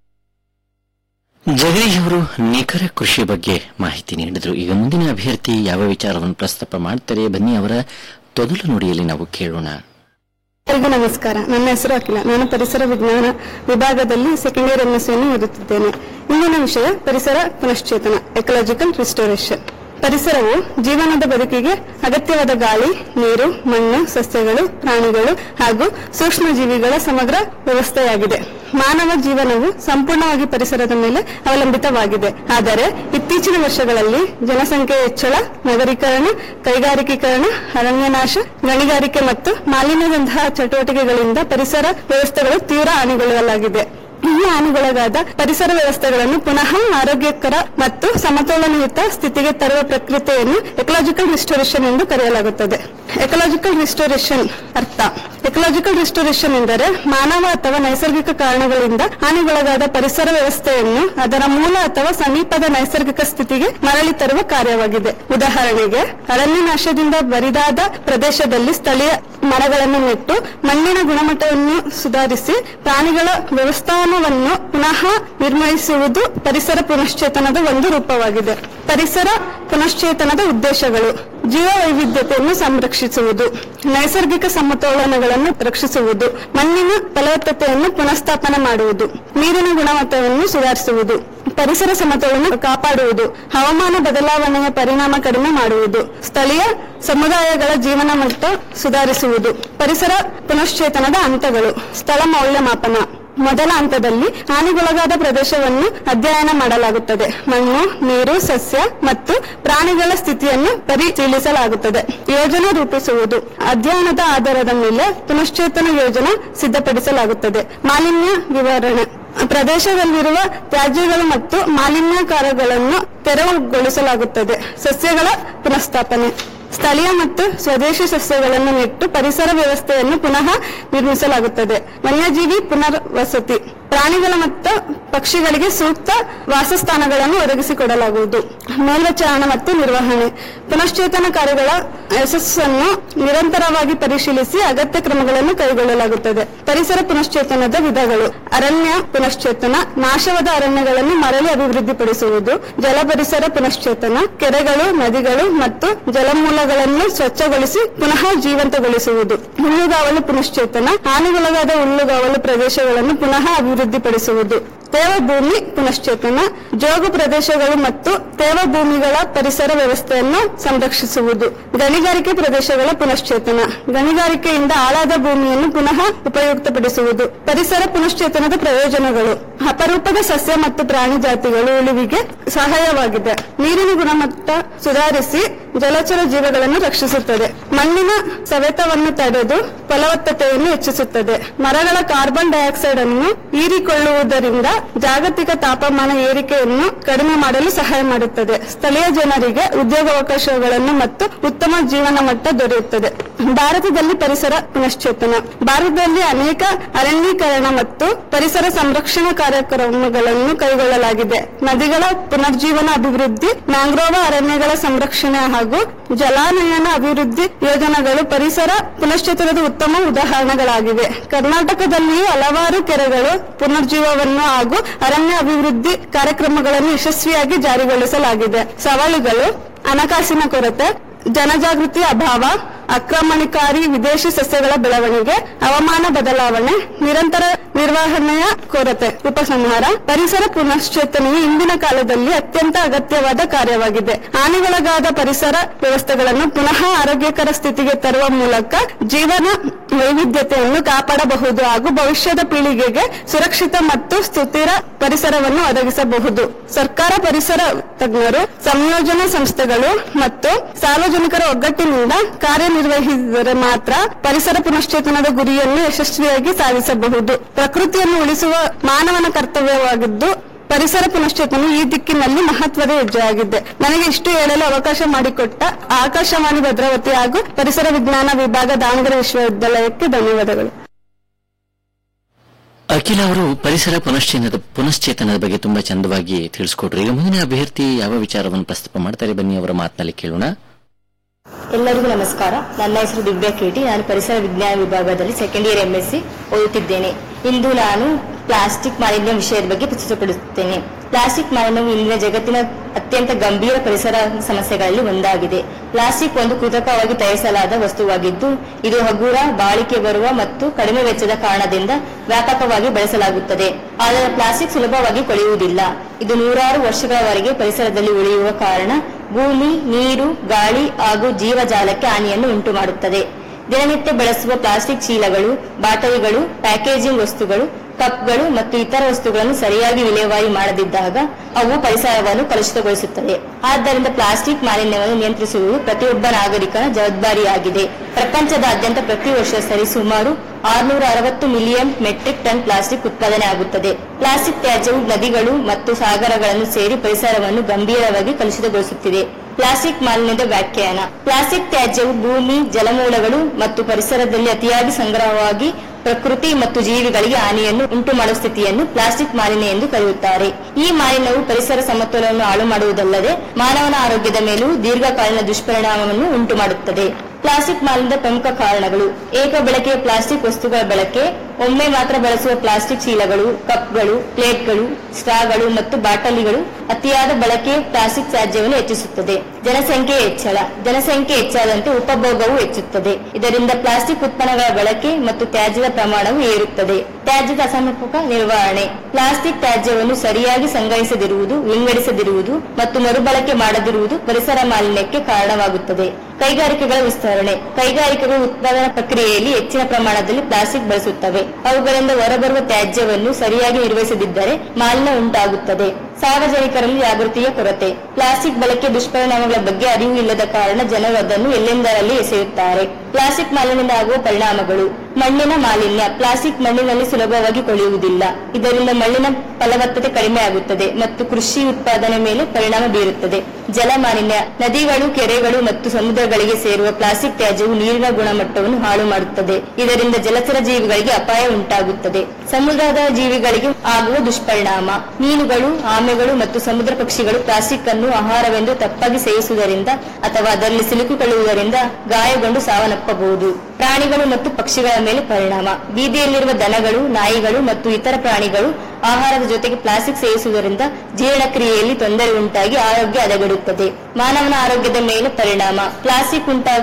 ಜಗದೀಶ್ ಅವರು ನಿಖರ ಕೃಷಿ ಬಗ್ಗೆ ಮಾಹಿತಿ ನೀಡಿದ್ರು ಈಗ ಮುಂದಿನ ಅಭ್ಯರ್ಥಿ ಯಾವ ವಿಚಾರವನ್ನು ಪ್ರಸ್ತಾಪ ಮಾಡ್ತಾರೆ ಬನ್ನಿ ಅವರ ತೊದಲು ನುಡಿಯಲ್ಲಿ ನಾವು ಕೇಳೋಣ ಎಲ್ಲರಿಗೂ ನಮಸ್ಕಾರ ನನ್ನ ಹೆಸರು ಅಖಿಲ ನಾನು ಪರಿಸರ ವಿಜ್ಞಾನ ವಿಭಾಗದಲ್ಲಿ ಸೆಕೆಂಡ್ ಇಯರ್ ಎಂಎಸ್ಸಿಯನ್ನು ಓದುತ್ತಿದ್ದೇನೆ ಇಂದಿನ ವಿಷಯ ಪರಿಸರ ಪುನಶ್ಚೇತನ ಎಕಲಾಜಿಕಲ್ ರಿಸ್ಟೋರೇಷನ್ ಪರಿಸರವು ಜೀವನದ ಬದುಕಿಗೆ ಅಗತ್ಯವಾದ ಗಾಳಿ ನೀರು ಮಣ್ಣು ಸಸ್ಯಗಳು ಪ್ರಾಣಿಗಳು ಹಾಗೂ ಸೂಕ್ಷ್ಮ ಜೀವಿಗಳ ಸಮಗ್ರ ವ್ಯವಸ್ಥೆಯಾಗಿದೆ ಮಾನವ ಜೀವನವು ಸಂಪೂರ್ಣವಾಗಿ ಪರಿಸರದ ಮೇಲೆ ಅವಲಂಬಿತವಾಗಿದೆ ಆದರೆ ಇತ್ತೀಚಿನ ವರ್ಷಗಳಲ್ಲಿ ಜನಸಂಖ್ಯೆ ಹೆಚ್ಚಳ ನಗರೀಕರಣ ಕೈಗಾರಿಕೀಕರಣ ಅರಣ್ಯನಾಶ ಗಣಿಗಾರಿಕೆ ಮತ್ತು ಮಾಲಿನ್ಯದಂತಹ ಚಟುವಟಿಕೆಗಳಿಂದ ಪರಿಸರ ವ್ಯವಸ್ಥೆಗಳು ತೀವ್ರ ಹಾನಿಗೊಳ್ಳಲಾಗಿದೆ ಈ ಹಾನಿಗೊಳಗಾದ ಪರಿಸರ ವ್ಯವಸ್ಥೆಗಳನ್ನು ಪುನಃ ಆರೋಗ್ಯಕರ ಮತ್ತು ಸಮತೋಲನಯುತ ಸ್ಥಿತಿಗೆ ತರುವ ಪ್ರಕ್ರಿಯೆಯನ್ನು ಎಕಲಾಜಿಕಲ್ ರಿಸ್ಟೋರೇಷನ್ ಎಂದು ಕರೆಯಲಾಗುತ್ತದೆ ಎಕಲಾಜಿಕಲ್ ರಿಸ್ಟೋರೇಷನ್ ಅರ್ಥ ಎಕಲಾಜಿಕಲ್ ರಿಸ್ಟೋರೇಷನ್ ಎಂದರೆ ಮಾನವ ಅಥವಾ ನೈಸರ್ಗಿಕ ಕಾರಣಗಳಿಂದ ಹಾನಿಗೊಳಗಾದ ಪರಿಸರ ವ್ಯವಸ್ಥೆಯನ್ನು ಅದರ ಮೂಲ ಅಥವಾ ಸಮೀಪದ ನೈಸರ್ಗಿಕ ಸ್ಥಿತಿಗೆ ಮರಳಿ ತರುವ ಕಾರ್ಯವಾಗಿದೆ ಉದಾಹರಣೆಗೆ ಅರಣ್ಯನಾಶದಿಂದ ಬರಿದಾದ ಪ್ರದೇಶದಲ್ಲಿ ಸ್ಥಳೀಯ ಮರಗಳನ್ನು ನೆಟ್ಟು ಮಣ್ಣಿನ ಗುಣಮಟ್ಟವನ್ನು ಸುಧಾರಿಸಿ ಪ್ರಾಣಿಗಳ ವ್ಯವಸ್ಥಾನವನ್ನು ಪುನಃ ನಿರ್ವಹಿಸುವುದು ಪರಿಸರ ಪುನಶ್ಚೇತನದ ಒಂದು ರೂಪವಾಗಿದೆ ಪರಿಸರ ಪುನಶ್ಚೇತನದ ಉದ್ದೇಶಗಳು ಜೀವ ವೈವಿಧ್ಯತೆಯನ್ನು ಸಂರಕ್ಷಿಸುವುದು ನೈಸರ್ಗಿಕ ಸಮತೋಲನಗಳನ್ನು ರಕ್ಷಿಸುವುದು ಮಣ್ಣಿನ ಫಲವತ್ತತೆಯನ್ನು ಪುನಃಸ್ಥಾಪನೆ ಮಾಡುವುದು ನೀರಿನ ಗುಣಮಟ್ಟವನ್ನು ಸುಧಾರಿಸುವುದು ಪರಿಸರ ಸಮತೋಲನ ಕಾಪಾಡುವುದು ಹವಾಮಾನ ಬದಲಾವಣೆಯ ಪರಿಣಾಮ ಕಡಿಮೆ ಮಾಡುವುದು ಸ್ಥಳೀಯ ಸಮುದಾಯಗಳ ಜೀವನ ಮಟ್ಟ ಸುಧಾರಿಸುವುದು ಪರಿಸರ ಪುನಶ್ಚೇತನದ ಹಂತಗಳು ಸ್ಥಳ ಮೌಲ್ಯಮಾಪನ ಮೊದಲ ಹಂತದಲ್ಲಿ ಹಾನಿಗೊಳಗಾದ ಪ್ರದೇಶವನ್ನು ಅಧ್ಯಯನ ಮಾಡಲಾಗುತ್ತದೆ ಮಣ್ಣು ನೀರು ಸಸ್ಯ ಮತ್ತು ಪ್ರಾಣಿಗಳ ಸ್ಥಿತಿಯನ್ನು ಪರಿಶೀಲಿಸಲಾಗುತ್ತದೆ ಯೋಜನೆ ರೂಪಿಸುವುದು ಅಧ್ಯಯನದ ಆಧಾರದ ಮೇಲೆ ಪುನಶ್ಚೇತನ ಯೋಜನೆ ಸಿದ್ಧಪಡಿಸಲಾಗುತ್ತದೆ ಮಾಲಿನ್ಯ ವಿವರಣೆ ಪ್ರದೇಶದಲ್ಲಿರುವ ತ್ಯಾಜ್ಯಗಳು ಮತ್ತು ಮಾಲಿನ್ಯಕಾರಗಳನ್ನು ತೆರವುಗೊಳಿಸಲಾಗುತ್ತದೆ ಸಸ್ಯಗಳ ಪುನಃಸ್ಥಾಪನೆ ಸ್ಥಳೀಯ ಮತ್ತು ಸ್ವದೇಶಿ ಸಸ್ಯಗಳನ್ನು ನೆಟ್ಟು ಪರಿಸರ ವ್ಯವಸ್ಥೆಯನ್ನು ಪುನಃ ನಿರ್ಮಿಸಲಾಗುತ್ತದೆ ವನ್ಯಜೀವಿ ಪುನರ್ವಸತಿ ಪ್ರಾಣಿಗಳ ಮತ್ತು ಪಕ್ಷಿಗಳಿಗೆ ಸೂಕ್ತ ವಾಸಸ್ಥಾನಗಳನ್ನು ಒದಗಿಸಿಕೊಡಲಾಗುವುದು ಮೇಲ್ವಿಚಾರಣೆ ಮತ್ತು ನಿರ್ವಹಣೆ ಪುನಶ್ಚೇತನ ಕಾರ್ಯಗಳ ಯಶಸ್ಸನ್ನು ನಿರಂತರವಾಗಿ ಪರಿಶೀಲಿಸಿ ಅಗತ್ಯ ಕ್ರಮಗಳನ್ನು ಕೈಗೊಳ್ಳಲಾಗುತ್ತದೆ ಪರಿಸರ ಪುನಶ್ಚೇತನದ ವಿಧಗಳು ಅರಣ್ಯ ಪುನಶ್ಚೇತನ ನಾಶವಾದ ಅರಣ್ಯಗಳನ್ನು ಮರಳಿ ಅಭಿವೃದ್ಧಿಪಡಿಸುವುದು ಜಲ ಪರಿಸರ ಪುನಶ್ಚೇತನ ಕೆರೆಗಳು ನದಿಗಳು ಮತ್ತು ಜಲಮೂಲಗಳನ್ನು ಸ್ವಚ್ಛಗೊಳಿಸಿ ಪುನಃ ಜೀವಂತಗೊಳಿಸುವುದು ಹುಲ್ಲುಗಾವಲು ಪುನಶ್ಚೇತನ ಹಾನಿಗೊಳಗಾದ ಹುಲ್ಲುಗಾವಲು ಪ್ರದೇಶಗಳನ್ನು ಪುನಃ ಅಭಿವೃದ್ಧಿಪಡಿಸುವುದು ತೇವಭೂಮಿ ಪುನಶ್ಚೇತನ ಜೋಗು ಪ್ರದೇಶಗಳು ಮತ್ತು ತೇವಭೂಮಿಗಳ ಪರಿಸರ ವ್ಯವಸ್ಥೆಯನ್ನು ಸಂರಕ್ಷಿಸುವುದು ಗಣಿಗಾರಿಕೆ ಪ್ರದೇಶಗಳ ಪುನಶ್ಚೇತನ ಗಣಿಗಾರಿಕೆಯಿಂದ ಹಾಳಾದ ಭೂಮಿಯನ್ನು ಪುನಃ ಉಪಯುಕ್ತಪಡಿಸುವುದು ಪರಿಸರ ಪುನಶ್ಚೇತನದ ಪ್ರಯೋಜನಗಳು ಅಪರೂಪದ ಸಸ್ಯ ಮತ್ತು ಪ್ರಾಣಿ ಜಾತಿಗಳು ಉಳಿವಿಗೆ ಸಹಾಯವಾಗಿದೆ ನೀರಿನ ಗುಣಮಟ್ಟ ಸುಧಾರಿಸಿ ಜಲಚರ ಜೀವಿಗಳನ್ನು ರಕ್ಷಿಸುತ್ತದೆ ಮಣ್ಣಿನ ಸವೆತವನ್ನು ತಡೆದು ಫಲವತ್ತತೆಯನ್ನು ಹೆಚ್ಚಿಸುತ್ತದೆ ಮರಗಳ ಕಾರ್ಬನ್ ಡೈಆಕ್ಸೈಡ್ ಅನ್ನು ಹೀರಿಕೊಳ್ಳುವುದರಿಂದ ಜಾಗತಿಕ ತಾಪಮಾನ ಏರಿಕೆಯನ್ನು ಕಡಿಮೆ ಮಾಡಲು ಸಹಾಯ ಮಾಡುತ್ತದೆ ಸ್ಥಳೀಯ ಜನರಿಗೆ ಉದ್ಯೋಗಾವಕಾಶಗಳನ್ನು ಮತ್ತು ಉತ್ತಮ ಜೀವನ ಮಟ್ಟ ದೊರೆಯುತ್ತದೆ ಭಾರತದಲ್ಲಿ ಪರಿಸರ ಪುನಶ್ಚೇತನ ಭಾರತದಲ್ಲಿ ಅನೇಕ ಅರಣ್ಯೀಕರಣ ಮತ್ತು ಪರಿಸರ ಸಂರಕ್ಷಣಾ ಕಾರ್ಯಕ್ರಮಗಳನ್ನು ಕೈಗೊಳ್ಳಲಾಗಿದೆ ನದಿಗಳ ಪುನರ್ಜೀವನ ಅಭಿವೃದ್ಧಿ ಮ್ಯಾಂಗ್ರೋವ್ ಅರಣ್ಯಗಳ ಸಂರಕ್ಷಣೆ ಹಾಗೂ ಜಲಾನಯನ ಅಭಿವೃದ್ಧಿ ಯೋಜನೆಗಳು ಪರಿಸರ ಪುನಶ್ಚೇತನದ ಉತ್ತಮ ಉದಾಹರಣೆಗಳಾಗಿವೆ ಕರ್ನಾಟಕದಲ್ಲಿಯೂ ಹಲವಾರು ಕೆರೆಗಳು ಪುನರ್ಜೀವವನ್ನು ಹಾಗೂ ಅರಣ್ಯ ಅಭಿವೃದ್ಧಿ ಕಾರ್ಯಕ್ರಮಗಳನ್ನು ಯಶಸ್ವಿಯಾಗಿ ಜಾರಿಗೊಳಿಸಲಾಗಿದೆ ಸವಾಲುಗಳು ಹಣಕಾಸಿನ ಕೊರತೆ ಜನಜಾಗೃತಿ ಅಭಾವ ಆಕ್ರಮಣಕಾರಿ ವಿದೇಶಿ ಸಸ್ಯಗಳ ಬೆಳವಣಿಗೆ ಹವಾಮಾನ ಬದಲಾವಣೆ ನಿರಂತರ ನಿರ್ವಹಣೆಯ ಕೊರತೆ ಉಪಸಂಹಾರ ಪರಿಸರ ಪುನಶ್ಚೇತನೆಯು ಇಂದಿನ ಕಾಲದಲ್ಲಿ ಅತ್ಯಂತ ಅಗತ್ಯವಾದ ಕಾರ್ಯವಾಗಿದೆ ಹಾನಿಗೊಳಗಾದ ಪರಿಸರ ವ್ಯವಸ್ಥೆಗಳನ್ನು ಪುನಃ ಆರೋಗ್ಯಕರ ಸ್ಥಿತಿಗೆ ತರುವ ಮೂಲಕ ಜೀವನ ವೈವಿಧ್ಯತೆಯನ್ನು ಕಾಪಾಡಬಹುದು ಹಾಗೂ ಭವಿಷ್ಯದ ಪೀಳಿಗೆಗೆ ಸುರಕ್ಷಿತ ಮತ್ತು ಸುಸ್ಥಿರ ಪರಿಸರವನ್ನು ಒದಗಿಸಬಹುದು ಸರ್ಕಾರ ಪರಿಸರ ತಜ್ಞರು ಸಂಯೋಜನಾ ಸಂಸ್ಥೆಗಳು ಮತ್ತು ಸಾರ್ವಜನಿಕರ ಒಗ್ಗಟ್ಟಿನಿಂದ ಕಾರ್ಯನಿರ್ವಹಿಸಿದರೆ ಮಾತ್ರ ಪರಿಸರ ಪುನಶ್ಚೇತನದ ಗುರಿಯನ್ನು ಯಶಸ್ವಿಯಾಗಿ ಸಾಧಿಸಬಹುದು ಪ್ರಕೃತಿಯನ್ನು ಉಳಿಸುವ ಮಾನವನ ಕರ್ತವ್ಯವಾಗಿದ್ದು ಪರಿಸರ ಪುನಶ್ಚೇತನ ಈ ದಿಕ್ಕಿನಲ್ಲಿ ಮಹತ್ವದ ಹೆಜ್ಜೆಯಾಗಿದೆ ನನಗೆ ಇಷ್ಟು ಹೇಳಲು ಅವಕಾಶ ಮಾಡಿಕೊಟ್ಟ ಆಕಾಶವಾಣಿ ಭದ್ರಾವತಿ ಹಾಗೂ ಪರಿಸರ ವಿಜ್ಞಾನ ವಿಭಾಗ ದಾವಣಗೆರೆ ವಿಶ್ವವಿದ್ಯಾಲಯಕ್ಕೆ ಧನ್ಯವಾದಗಳು ಅಖಿಲ ಅವರು ಪರಿಸರ ಪುನಶ್ಚೇತನದ ಪುನಶ್ಚೇತನದ ಬಗ್ಗೆ ತುಂಬಾ ಚಂದವಾಗಿ ತಿಳಿಸ್ಕೊಟ್ರು ಈಗ ಮುಂದಿನ ಅಭ್ಯರ್ಥಿ ಯಾವ ವಿಚಾರವನ್ನು ಪ್ರಸ್ತಾಪ ಮಾಡ್ತಾರೆ ಬನ್ನಿ ಅವರ ಮಾತಿನಲ್ಲಿ ಕೇಳೋಣ ಎಲ್ಲರಿಗೂ ನಮಸ್ಕಾರ ನನ್ನ ಹೆಸರು ದಿವ್ಯಾ ಕೇಟಿ ನಾನು ಪರಿಸರ ವಿಜ್ಞಾನ ವಿಭಾಗದಲ್ಲಿ ಸೆಕೆಂಡ್ ಇಯರ್ ಎಂಎಸ್ಸಿ ಓದುತ್ತಿದ್ದೇನೆ ಇಂದು ನಾನು ಪ್ಲಾಸ್ಟಿಕ್ ಮಾಲಿನ್ಯ ವಿಷಯದ ಬಗ್ಗೆ ಪ್ರಸ್ತುತಪಡಿಸುತ್ತೇನೆ ಪ್ಲಾಸ್ಟಿಕ್ ಮಾಲಿನ್ಯವು ಇಂದಿನ ಜಗತ್ತಿನ ಅತ್ಯಂತ ಗಂಭೀರ ಪರಿಸರ ಸಮಸ್ಯೆಗಳಲ್ಲಿ ಒಂದಾಗಿದೆ ಪ್ಲಾಸ್ಟಿಕ್ ಒಂದು ಕೃತಕವಾಗಿ ತಯಾರಿಸಲಾದ ವಸ್ತುವಾಗಿದ್ದು ಇದು ಹಗುರ ಬಾಳಿಕೆ ಬರುವ ಮತ್ತು ಕಡಿಮೆ ವೆಚ್ಚದ ಕಾರಣದಿಂದ ವ್ಯಾಪಕವಾಗಿ ಬಳಸಲಾಗುತ್ತದೆ ಆದರೆ ಪ್ಲಾಸ್ಟಿಕ್ ಸುಲಭವಾಗಿ ಕೊಳೆಯುವುದಿಲ್ಲ ಇದು ನೂರಾರು ವರ್ಷಗಳವರೆಗೆ ಪರಿಸರದಲ್ಲಿ ಉಳಿಯುವ ಕಾರಣ ಭೂಮಿ ನೀರು ಗಾಳಿ ಹಾಗೂ ಜೀವಜಾಲಕ್ಕೆ ಹಾನಿಯನ್ನು ಉಂಟು ಮಾಡುತ್ತದೆ ದಿನನಿತ್ಯ ಬಳಸುವ ಪ್ಲಾಸ್ಟಿಕ್ ಚೀಲಗಳು ಬಾಟಲಿಗಳು ಪ್ಯಾಕೇಜಿಂಗ್ ವಸ್ತುಗಳು ಕಪ್ಗಳು ಮತ್ತು ಇತರ ವಸ್ತುಗಳನ್ನು ಸರಿಯಾಗಿ ವಿಲೇವಾರಿ ಮಾಡದಿದ್ದಾಗ ಅವು ಪರಿಸರವನ್ನು ಕಲುಷಿತಗೊಳಿಸುತ್ತವೆ ಆದ್ದರಿಂದ ಪ್ಲಾಸ್ಟಿಕ್ ಮಾಲಿನ್ಯವನ್ನು ನಿಯಂತ್ರಿಸುವುದು ಪ್ರತಿಯೊಬ್ಬ ನಾಗರಿಕನ ಜವಾಬ್ದಾರಿಯಾಗಿದೆ ಪ್ರಪಂಚದಾದ್ಯಂತ ಪ್ರತಿ ವರ್ಷ ಸರಿಸುಮಾರು ಆರುನೂರ ಅರವತ್ತು ಮಿಲಿಯನ್ ಮೆಟ್ರಿಕ್ ಟನ್ ಪ್ಲಾಸ್ಟಿಕ್ ಉತ್ಪಾದನೆ ಆಗುತ್ತದೆ ಪ್ಲಾಸ್ಟಿಕ್ ತ್ಯಾಜ್ಯವು ನದಿಗಳು ಮತ್ತು ಸಾಗರಗಳನ್ನು ಸೇರಿ ಪರಿಸರವನ್ನು ಗಂಭೀರವಾಗಿ ಕಲುಷಿತಗೊಳಿಸುತ್ತಿದೆ ಪ್ಲಾಸ್ಟಿಕ್ ಮಾಲಿನ್ಯದ ವ್ಯಾಖ್ಯಾನ ಪ್ಲಾಸ್ಟಿಕ್ ತ್ಯಾಜ್ಯವು ಭೂಮಿ ಜಲಮೂಲಗಳು ಮತ್ತು ಪರಿಸರದಲ್ಲಿ ಅತಿಯಾಗಿ ಸಂಗ್ರಹವಾಗಿ ಪ್ರಕೃತಿ ಮತ್ತು ಜೀವಿಗಳಿಗೆ ಹಾನಿಯನ್ನು ಉಂಟು ಮಾಡುವ ಸ್ಥಿತಿಯನ್ನು ಪ್ಲಾಸ್ಟಿಕ್ ಮಾಲಿನ್ಯ ಎಂದು ಕರೆಯುತ್ತಾರೆ ಈ ಮಾಲಿನ್ಯವು ಪರಿಸರ ಸಮತೋಲನವನ್ನು ಹಾಳು ಮಾಡುವುದಲ್ಲದೆ ಮಾನವನ ಆರೋಗ್ಯದ ಮೇಲೂ ದೀರ್ಘಕಾಲೀನ ದುಷ್ಪರಿಣಾಮವನ್ನು ಉಂಟು ಮಾಡುತ್ತದೆ ಪ್ಲಾಸ್ಟಿಕ್ ಮಾಲಿನ್ಯದ ಪ್ರಮುಖ ಕಾರಣಗಳು ಏಕ ಬಳಕೆಯ ಪ್ಲಾಸ್ಟಿಕ್ ವಸ್ತುಗಳ ಬಳಕೆ ಒಮ್ಮೆ ಮಾತ್ರ ಬಳಸುವ ಪ್ಲಾಸ್ಟಿಕ್ ಚೀಲಗಳು ಕಪ್ಗಳು ಪ್ಲೇಟ್ಗಳು ಸ್ಟ್ರಾಗಳು ಮತ್ತು ಬಾಟಲಿಗಳು ಅತಿಯಾದ ಬಳಕೆ ಪ್ಲಾಸ್ಟಿಕ್ ತ್ಯಾಜ್ಯವನ್ನು ಹೆಚ್ಚಿಸುತ್ತದೆ ಜನಸಂಖ್ಯೆ ಹೆಚ್ಚಳ ಜನಸಂಖ್ಯೆ ಹೆಚ್ಚಾದಂತೆ ಉಪಭೋಗವು ಹೆಚ್ಚುತ್ತದೆ ಇದರಿಂದ ಪ್ಲಾಸ್ಟಿಕ್ ಉತ್ಪನ್ನಗಳ ಬಳಕೆ ಮತ್ತು ತ್ಯಾಜ್ಯದ ಪ್ರಮಾಣವು ಏರುತ್ತದೆ ತ್ಯಾಜ್ಯದ ಅಸಮರ್ಪಕ ನಿರ್ವಹಣೆ ಪ್ಲಾಸ್ಟಿಕ್ ತ್ಯಾಜ್ಯವನ್ನು ಸರಿಯಾಗಿ ಸಂಗ್ರಹಿಸದಿರುವುದು ವಿಂಗಡಿಸದಿರುವುದು ಮತ್ತು ಮರುಬಳಕೆ ಮಾಡದಿರುವುದು ಪರಿಸರ ಮಾಲಿನ್ಯಕ್ಕೆ ಕಾರಣವಾಗುತ್ತದೆ ಕೈಗಾರಿಕೆಗಳ ವಿಸ್ತರಣೆ ಕೈಗಾರಿಕೆಗಳು ಉತ್ಪಾದನಾ ಪ್ರಕ್ರಿಯೆಯಲ್ಲಿ ಹೆಚ್ಚಿನ ಪ್ರಮಾಣದಲ್ಲಿ ಪ್ಲಾಸ್ಟಿಕ್ ಬಳಸುತ್ತವೆ ಅವುಗಳಿಂದ ಹೊರಬರುವ ತ್ಯಾಜ್ಯವನ್ನು ಸರಿಯಾಗಿ ನಿರ್ವಹಿಸದಿದ್ದರೆ ಮಾಲಿನ್ಯ ಉಂಟಾಗುತ್ತದೆ ಸಾರ್ವಜನಿಕರಲ್ಲಿ ಜಾಗೃತಿಯ ಕೊರತೆ ಪ್ಲಾಸ್ಟಿಕ್ ಬಳಕೆ ದುಷ್ಪರಿಣಾಮಗಳ ಬಗ್ಗೆ ಅರಿವು ಇಲ್ಲದ ಕಾರಣ ಜನರು ಅದನ್ನು ಎಲ್ಲೆಂದರಲ್ಲಿ ಎಸೆಯುತ್ತಾರೆ ಪ್ಲಾಸ್ಟಿಕ್ ಮಾಲಿನ್ಯದಿಂದ ಆಗುವ ಪರಿಣಾಮಗಳು ಮಣ್ಣಿನ ಮಾಲಿನ್ಯ ಪ್ಲಾಸ್ಟಿಕ್ ಮಣ್ಣಿನಲ್ಲಿ ಸುಲಭವಾಗಿ ಕೊಳೆಯುವುದಿಲ್ಲ ಇದರಿಂದ ಮಣ್ಣಿನ ಫಲವತ್ತತೆ ಕಡಿಮೆಯಾಗುತ್ತದೆ ಮತ್ತು ಕೃಷಿ ಉತ್ಪಾದನೆ ಮೇಲೆ ಪರಿಣಾಮ ಬೀರುತ್ತದೆ ಜಲ ಮಾಲಿನ್ಯ ನದಿಗಳು ಕೆರೆಗಳು ಮತ್ತು ಸಮುದ್ರಗಳಿಗೆ ಸೇರುವ ಪ್ಲಾಸ್ಟಿಕ್ ತ್ಯಾಜ್ಯವು ನೀರಿನ ಗುಣಮಟ್ಟವನ್ನು ಹಾಳು ಮಾಡುತ್ತದೆ ಇದರಿಂದ ಜಲಚರ ಜೀವಿಗಳಿಗೆ ಅಪಾಯ ಉಂಟಾಗುತ್ತದೆ ಸಮುದ್ರದ ಜೀವಿಗಳಿಗೆ ಆಗುವ ದುಷ್ಪರಿಣಾಮ ಮೀನುಗಳು ಆಮೆಗಳು ಮತ್ತು ಸಮುದ್ರ ಪಕ್ಷಿಗಳು ಪ್ಲಾಸ್ಟಿಕ್ ಅನ್ನು ಆಹಾರವೆಂದು ತಪ್ಪಾಗಿ ಸೇವಿಸುವುದರಿಂದ ಅಥವಾ ಅದರಲ್ಲಿ ಸಿಲುಕಿಕೊಳ್ಳುವುದರಿಂದ ಗಾಯಗೊಂಡು ಸಾವನ್ನಪ್ಪಬಹುದು ಪ್ರಾಣಿಗಳು ಮತ್ತು ಪಕ್ಷಿಗಳ ಮೇಲೆ ಪರಿಣಾಮ ಬೀದಿಯಲ್ಲಿರುವ ದನಗಳು ನಾಯಿಗಳು ಮತ್ತು ಇತರ ಪ್ರಾಣಿಗಳು ಆಹಾರದ ಜೊತೆಗೆ ಪ್ಲಾಸ್ಟಿಕ್ ಸೇವಿಸುವುದರಿಂದ ಜೀರ್ಣಕ್ರಿಯೆಯಲ್ಲಿ ತೊಂದರೆ ಉಂಟಾಗಿ ಆರೋಗ್ಯ ಹದಗೆಡುತ್ತದೆ ಮಾನವನ ಆರೋಗ್ಯದ ಮೇಲೆ ಪರಿಣಾಮ ಪ್ಲಾಸ್ಟಿಕ್ ಉಂಟಾಗುವ